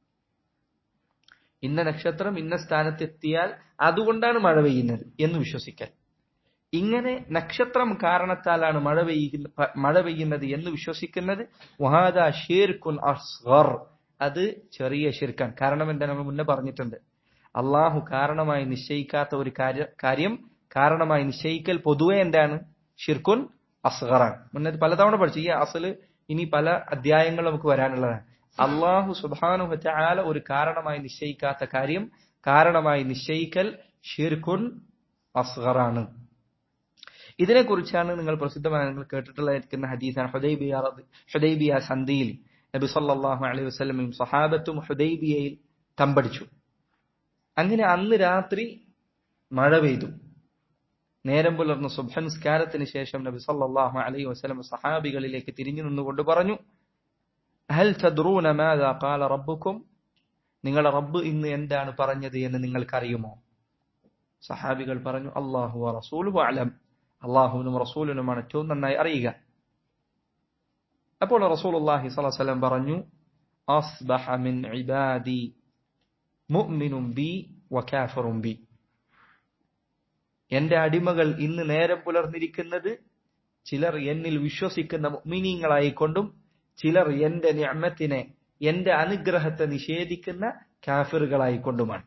ഇന്ന നക്ഷത്രം ഇന്ന സ്ഥാനത്തെത്തിയാൽ അതുകൊണ്ടാണ് മഴ പെയ്യുന്നത് എന്ന് വിശ്വസിക്കൽ ഇങ്ങനെ നക്ഷത്രം കാരണത്താലാണ് മഴ പെയ്യുന്ന മഴ പെയ്യുന്നത് എന്ന് വിശ്വസിക്കുന്നത് വഹാദ ഷീർക്കുൻ അസ്ഗർ അത് ചെറിയ ഷിർക്കാൻ കാരണം എന്താ നമ്മൾ മുന്നേ പറഞ്ഞിട്ടുണ്ട് അള്ളാഹു കാരണമായി നിശ്ചയിക്കാത്ത ഒരു കാര്യം കാരണമായി നിശ്ചയിക്കൽ പൊതുവെ എന്താണ് ഷിർക്കുൻ അസ്ഗറാണ് മുന്നേ പലതവണ പഠിച്ചു ഈ അസല് ഇനി പല അധ്യായങ്ങൾ നമുക്ക് വരാനുള്ളതാണ് അള്ളാഹു സുബാനു ആല ഒരു കാരണമായി നിശ്ചയിക്കാത്ത കാര്യം കാരണമായി നിശ്ചയിക്കൽ ഷിർക്കുൻ അസ്ഗറാണ് ഇതിനെക്കുറിച്ചാണ് നിങ്ങൾ പ്രസിദ്ധമായി നിങ്ങൾ കേട്ടിട്ടുള്ളതായിരിക്കുന്ന ഹദീസാണ് ഹുദൈബിയ ഹുദൈബിയ സന്ധിയിൽ നബി സല്ലല്ലാഹു അലൈഹി വസല്ലമയും സഹാബത്തും ഹുദൈബിയയിൽ തമ്പടിച്ചു അങ്ങനെ അന്ന് രാത്രി മഴ പെയ്തു നേരം പുലർന്ന സുബൻസ്കാരത്തിന് ശേഷം നബി സല്ലല്ലാഹു അലൈഹി വസല്ലം സഹാബികളിലേക്ക് തിരിഞ്ഞു നിന്നുകൊണ്ട് പറഞ്ഞു ഹൽ തദ്റൂന മാദാ ഖാല റബ്ബുക്കും നിങ്ങളുടെ റബ്ബ് ഇന്ന് എന്താണ് പറഞ്ഞത് എന്ന് നിങ്ങൾക്കറിയുമോ സഹാബികൾ പറഞ്ഞു അള്ളാഹു റസൂലു അലം അള്ളാഹുവിനും റസൂലിനുമാണ് ഏറ്റവും നന്നായി അറിയുക അപ്പോൾ റസൂൽ അള്ളാഹി സ്വലം പറഞ്ഞു അസ്ബഹ മിൻ ഇബാദി മുഅ്മിനും ബി വകാഫറും ബി എന്റെ അടിമകൾ ഇന്ന് നേരം പുലർന്നിരിക്കുന്നത് ചിലർ എന്നിൽ വിശ്വസിക്കുന്ന മുഅ്മിനീങ്ങളായിക്കൊണ്ടും ചിലർ എന്റെ നിഅമത്തിനെ എന്റെ അനുഗ്രഹത്തെ നിഷേധിക്കുന്ന കാഫിറുകളായിക്കൊണ്ടുമാണ്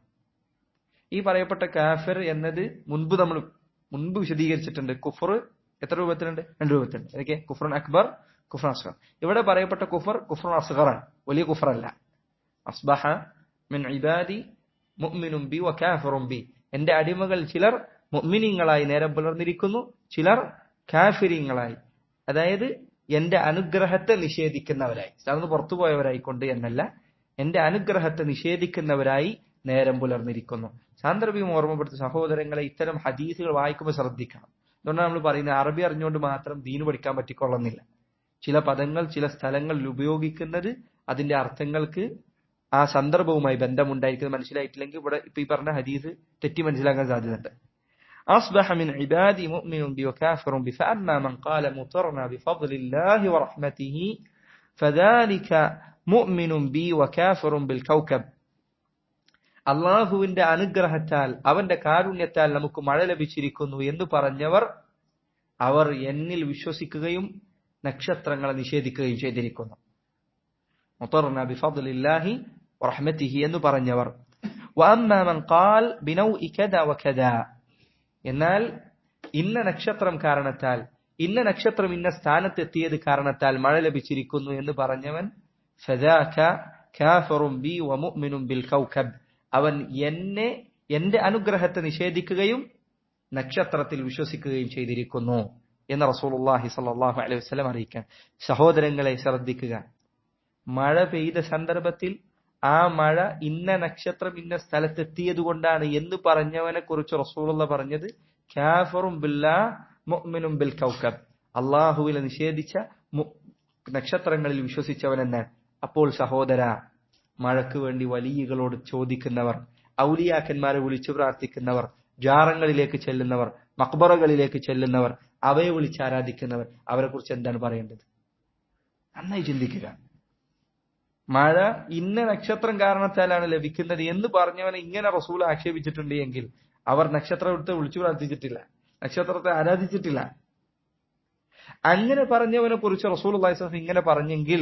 ഈ പറയപ്പെട്ട കാഫിർ എന്നത് മുൻപ് നമ്മൾ മുൻപ് വിശദീകരിച്ചിട്ടുണ്ട് കുഫർ എത്ര രൂപത്തിലുണ്ട് രണ്ട് രൂപത്തിലുണ്ട് ഏതൊക്കെ കുഫറുൻ അക്ബർ കുഫർ അസ്ഗർ ഇവിടെ പറയപ്പെട്ട കുഫർ കുഫർ അസ്ഗറാണ് വലിയ കുഫറല്ല അസ്ബഹ മിൻ ഇബാദി മുഅ്മിനും ബി വകാഫിറും ബി എന്റെ അടിമകൾ ചിലർ മുഅ്മിനീങ്ങളായി നേരം പുലർന്നിരിക്കുന്നു ചിലർ കാഫിരിങ്ങളായി അതായത് എന്റെ അനുഗ്രഹത്തെ നിഷേധിക്കുന്നവരായി ഇസ്ലാമിന് പുറത്തു പോയവരായിക്കൊണ്ട് എന്നല്ല എന്റെ അനുഗ്രഹത്തെ നിഷേധിക്കുന്നവരായി നേരം പുലർന്നിരിക്കുന്നു സാന്ദർഭികം ഓർമ്മപ്പെടുത്ത സഹോദരങ്ങളെ ഇത്തരം ഹദീസുകൾ വായിക്കുമ്പോൾ ശ്രദ്ധിക്കണം അതുകൊണ്ടാണ് നമ്മൾ പറയുന്നത് അറബി അറിഞ്ഞുകൊണ്ട് മാത്രം ദീന് പഠിക്കാൻ പറ്റിക്കൊള്ളുന്നില്ല ചില പദങ്ങൾ ചില സ്ഥലങ്ങളിൽ ഉപയോഗിക്കുന്നത് അതിന്റെ അർത്ഥങ്ങൾക്ക് ആ സന്ദർഭവുമായി ബന്ധമുണ്ടായിരിക്കുന്നത് മനസ്സിലായിട്ടില്ലെങ്കിൽ ഇവിടെ ഇപ്പൊ ഈ പറഞ്ഞ ഹദീസ് തെറ്റി മനസ്സിലാക്കാൻ സാധ്യതയുണ്ട് أصبح من عبادي مؤمن بي وكافر بي فأما من قال مطرنا بفضل الله ورحمته فذلك مؤمن بي وكافر بالكوكب അള്ളാഹുവിന്റെ അനുഗ്രഹത്താൽ അവന്റെ കാരുണ്യത്താൽ നമുക്ക് മഴ ലഭിച്ചിരിക്കുന്നു എന്ന് പറഞ്ഞവർ അവർ എന്നിൽ വിശ്വസിക്കുകയും നക്ഷത്രങ്ങളെ നിഷേധിക്കുകയും ചെയ്തിരിക്കുന്നു മുത്തർന ബിഫദ്ലില്ലാഹി റഹ്മത്തിഹി എന്ന് പറഞ്ഞവർ വഅമ്മാ മൻ ഖാൽ ബിനൗഇ കദ വകദ എന്നാൽ ഇന്ന നക്ഷത്രം കാരണത്താൽ ഇന്ന നക്ഷത്രം ഇന്ന സ്ഥാനത്തെത്തിയത് കാരണത്താൽ മഴ ലഭിച്ചിരിക്കുന്നു എന്ന് പറഞ്ഞവൻ ഫദാക കാഫറും ബി വമുഅ്മിനും ബിൽ കൗകബ് അവൻ എന്നെ എന്റെ അനുഗ്രഹത്തെ നിഷേധിക്കുകയും നക്ഷത്രത്തിൽ വിശ്വസിക്കുകയും ചെയ്തിരിക്കുന്നു എന്ന് റസൂലുള്ളാഹി സ്വല്ലല്ലാഹു അലൈഹി വസല്ലം അറിയിക്കാൻ സഹോദരങ്ങളെ ശ്രദ്ധിക്കുക മഴ പെയ്ത സന്ദർഭത്തിൽ ആ മഴ ഇന്ന നക്ഷത്രം ഇന്ന സ്ഥലത്തെത്തിയത് കൊണ്ടാണ് എന്ന് പറഞ്ഞവനെ കുറിച്ച് റസൂലുള്ള പറഞ്ഞത് കാഫറും ബില്ലാ മുഅ്മിനും ബിൽ കൗക്കബ് അള്ളാഹുവിനെ നിഷേധിച്ച നക്ഷത്രങ്ങളിൽ വിശ്വസിച്ചവൻ എന്നാണ് അപ്പോൾ സഹോദര മഴയ്ക്ക് വേണ്ടി വലിയകളോട് ചോദിക്കുന്നവർ ഔലിയാക്കന്മാരെ വിളിച്ചു പ്രാർത്ഥിക്കുന്നവർ ജാറങ്ങളിലേക്ക് ചെല്ലുന്നവർ മക്ബറകളിലേക്ക് ചെല്ലുന്നവർ അവയെ വിളിച്ച് ആരാധിക്കുന്നവർ അവരെ കുറിച്ച് എന്താണ് പറയേണ്ടത് നന്നായി ചിന്തിക്കുക മഴ ഇന്ന നക്ഷത്രം കാരണത്താലാണ് ലഭിക്കുന്നത് എന്ന് പറഞ്ഞവനെ ഇങ്ങനെ റസൂൽ ആക്ഷേപിച്ചിട്ടുണ്ട് എങ്കിൽ അവർ നക്ഷത്രത്തെ വിളിച്ചു പ്രാർത്ഥിച്ചിട്ടില്ല നക്ഷത്രത്തെ ആരാധിച്ചിട്ടില്ല അങ്ങനെ പറഞ്ഞവനെ കുറിച്ച് റസൂൽ അള്ളാഹിസ്ലാം ഇങ്ങനെ പറഞ്ഞെങ്കിൽ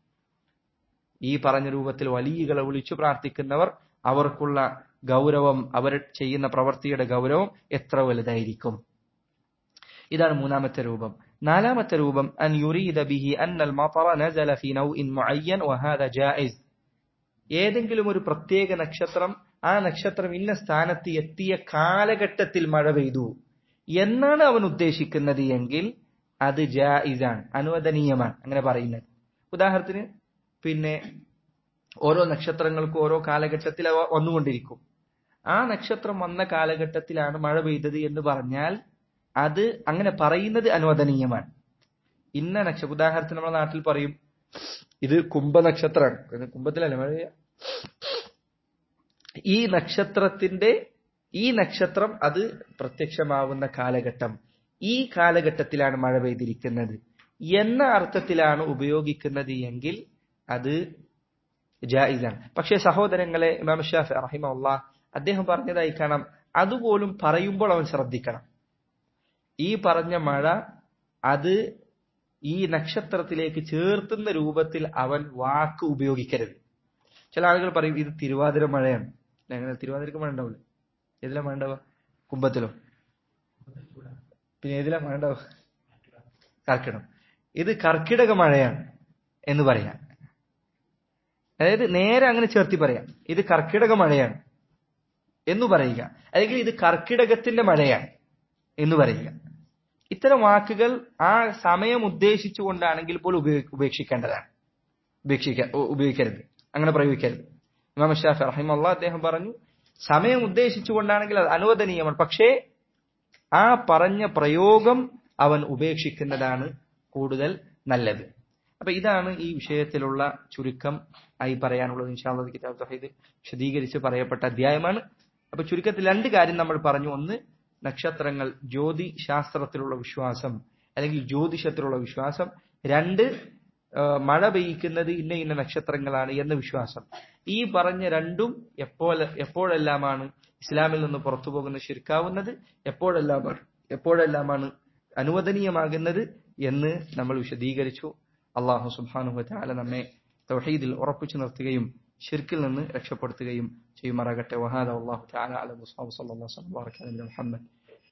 ഈ പറഞ്ഞ രൂപത്തിൽ വലിയകളെ വിളിച്ചു പ്രാർത്ഥിക്കുന്നവർ അവർക്കുള്ള ഗൗരവം അവർ ചെയ്യുന്ന പ്രവൃത്തിയുടെ ഗൗരവം എത്ര വലുതായിരിക്കും ഇതാണ് മൂന്നാമത്തെ രൂപം നാലാമത്തെ രൂപം അൻ യുരീദ ബിഹി അന്നൽ മതറ നസല ഫി നൗഇൻ മുഅയ്യൻ വഹാദ ജായിസ് ഏതെങ്കിലും ഒരു പ്രത്യേക നക്ഷത്രം ആ നക്ഷത്രം ഇന്ന സ്ഥാനത്ത് എത്തിയ കാലഘട്ടത്തിൽ മഴ പെയ്തു എന്നാണ് അവൻ ഉദ്ദേശിക്കുന്നത് എങ്കിൽ അത് ജായിസാണ് അനുവദനീയമാണ് അങ്ങനെ പറയുന്നത് ഉദാഹരണത്തിന് പിന്നെ ഓരോ നക്ഷത്രങ്ങൾക്കും ഓരോ കാലഘട്ടത്തിൽ അവ വന്നുകൊണ്ടിരിക്കും ആ നക്ഷത്രം വന്ന കാലഘട്ടത്തിലാണ് മഴ പെയ്തത് എന്ന് പറഞ്ഞാൽ അത് അങ്ങനെ പറയുന്നത് അനുവദനീയമാണ് ഇന്ന നക്ഷത്ര ഉദാഹരണത്തിന് നമ്മുടെ നാട്ടിൽ പറയും ഇത് കുംഭ നക്ഷത്രമാണ് കുംഭത്തിലല്ലേ മഴ പെയ്യ ഈ നക്ഷത്രത്തിന്റെ ഈ നക്ഷത്രം അത് പ്രത്യക്ഷമാവുന്ന കാലഘട്ടം ഈ കാലഘട്ടത്തിലാണ് മഴ പെയ്തിരിക്കുന്നത് എന്ന അർത്ഥത്തിലാണ് ഉപയോഗിക്കുന്നത് എങ്കിൽ അത് ജായിസാണ് പക്ഷേ സഹോദരങ്ങളെ ഇമാം ഷാഫി റഹിമുള്ള അദ്ദേഹം പറഞ്ഞതായി കാണാം അതുപോലും പറയുമ്പോൾ അവൻ ശ്രദ്ധിക്കണം ഈ പറഞ്ഞ മഴ അത് ഈ നക്ഷത്രത്തിലേക്ക് ചേർത്തുന്ന രൂപത്തിൽ അവൻ വാക്ക് ഉപയോഗിക്കരുത് ചില ആളുകൾ പറയും ഇത് തിരുവാതിര മഴയാണ് അങ്ങനെ തിരുവാതിരക്ക് മഴ ഉണ്ടാവില്ല ഏതിലാ മഴ ഉണ്ടാവുക കുംഭത്തിലോ പിന്നെ ഏതിലാ മഴ ഉണ്ടാവുക കർക്കിടം ഇത് കർക്കിടക മഴയാണ് എന്ന് പറയാം അതായത് നേരെ അങ്ങനെ ചേർത്തി പറയാം ഇത് കർക്കിടക മഴയാണ് എന്ന് പറയുക അല്ലെങ്കിൽ ഇത് കർക്കിടകത്തിന്റെ മഴയാണ് എന്ന് പറയുക ഇത്തരം വാക്കുകൾ ആ സമയം ഉദ്ദേശിച്ചുകൊണ്ടാണെങ്കിൽ പോലും ഉപേക്ഷിക്കേണ്ടതാണ് ഉപേക്ഷിക്കാൻ ഉപയോഗിക്കരുത് അങ്ങനെ പ്രയോഗിക്കരുത് ഇമാം ഷാഫി റഹിമുള്ള അദ്ദേഹം പറഞ്ഞു സമയം ഉദ്ദേശിച്ചുകൊണ്ടാണെങ്കിൽ അത് അനുവദനീയമാണ് പക്ഷേ ആ പറഞ്ഞ പ്രയോഗം അവൻ ഉപേക്ഷിക്കുന്നതാണ് കൂടുതൽ നല്ലത് അപ്പൊ ഇതാണ് ഈ വിഷയത്തിലുള്ള ചുരുക്കം ആയി പറയാനുള്ളത് ഇൻഷാല്ല കിതാബ് തഹീദ് വിശദീകരിച്ച് പറയപ്പെട്ട അധ്യായമാണ് അപ്പൊ ചുരുക്കത്തിൽ രണ്ട് കാര്യം നമ്മൾ പറഞ്ഞു ഒന്ന് നക്ഷത്രങ്ങൾ ജ്യോതി ശാസ്ത്രത്തിലുള്ള വിശ്വാസം അല്ലെങ്കിൽ ജ്യോതിഷത്തിലുള്ള വിശ്വാസം രണ്ട് മഴ പെയ്യിക്കുന്നത് ഇന്ന ഇന്ന നക്ഷത്രങ്ങളാണ് എന്ന വിശ്വാസം ഈ പറഞ്ഞ രണ്ടും എപ്പോൾ എപ്പോഴെല്ലാമാണ് ഇസ്ലാമിൽ നിന്ന് പുറത്തു പോകുന്ന ശിർക്കാവുന്നത് എപ്പോഴെല്ലാമാണ് എപ്പോഴെല്ലാമാണ് അനുവദനീയമാകുന്നത് എന്ന് നമ്മൾ വിശദീകരിച്ചു അള്ളാഹു സുബാനുഹ താല നമ്മെ തൗഹീദിൽ ഉറപ്പിച്ചു നിർത്തുകയും ഷിർക്കിൽ നിന്ന് രക്ഷപ്പെടുത്തുകയും ചെയ്യുമാറാകട്ടെ വഹാദ അള്ളാഹു താല അല മുസ്ലാം സല്ലാ മുഹമ്മദ്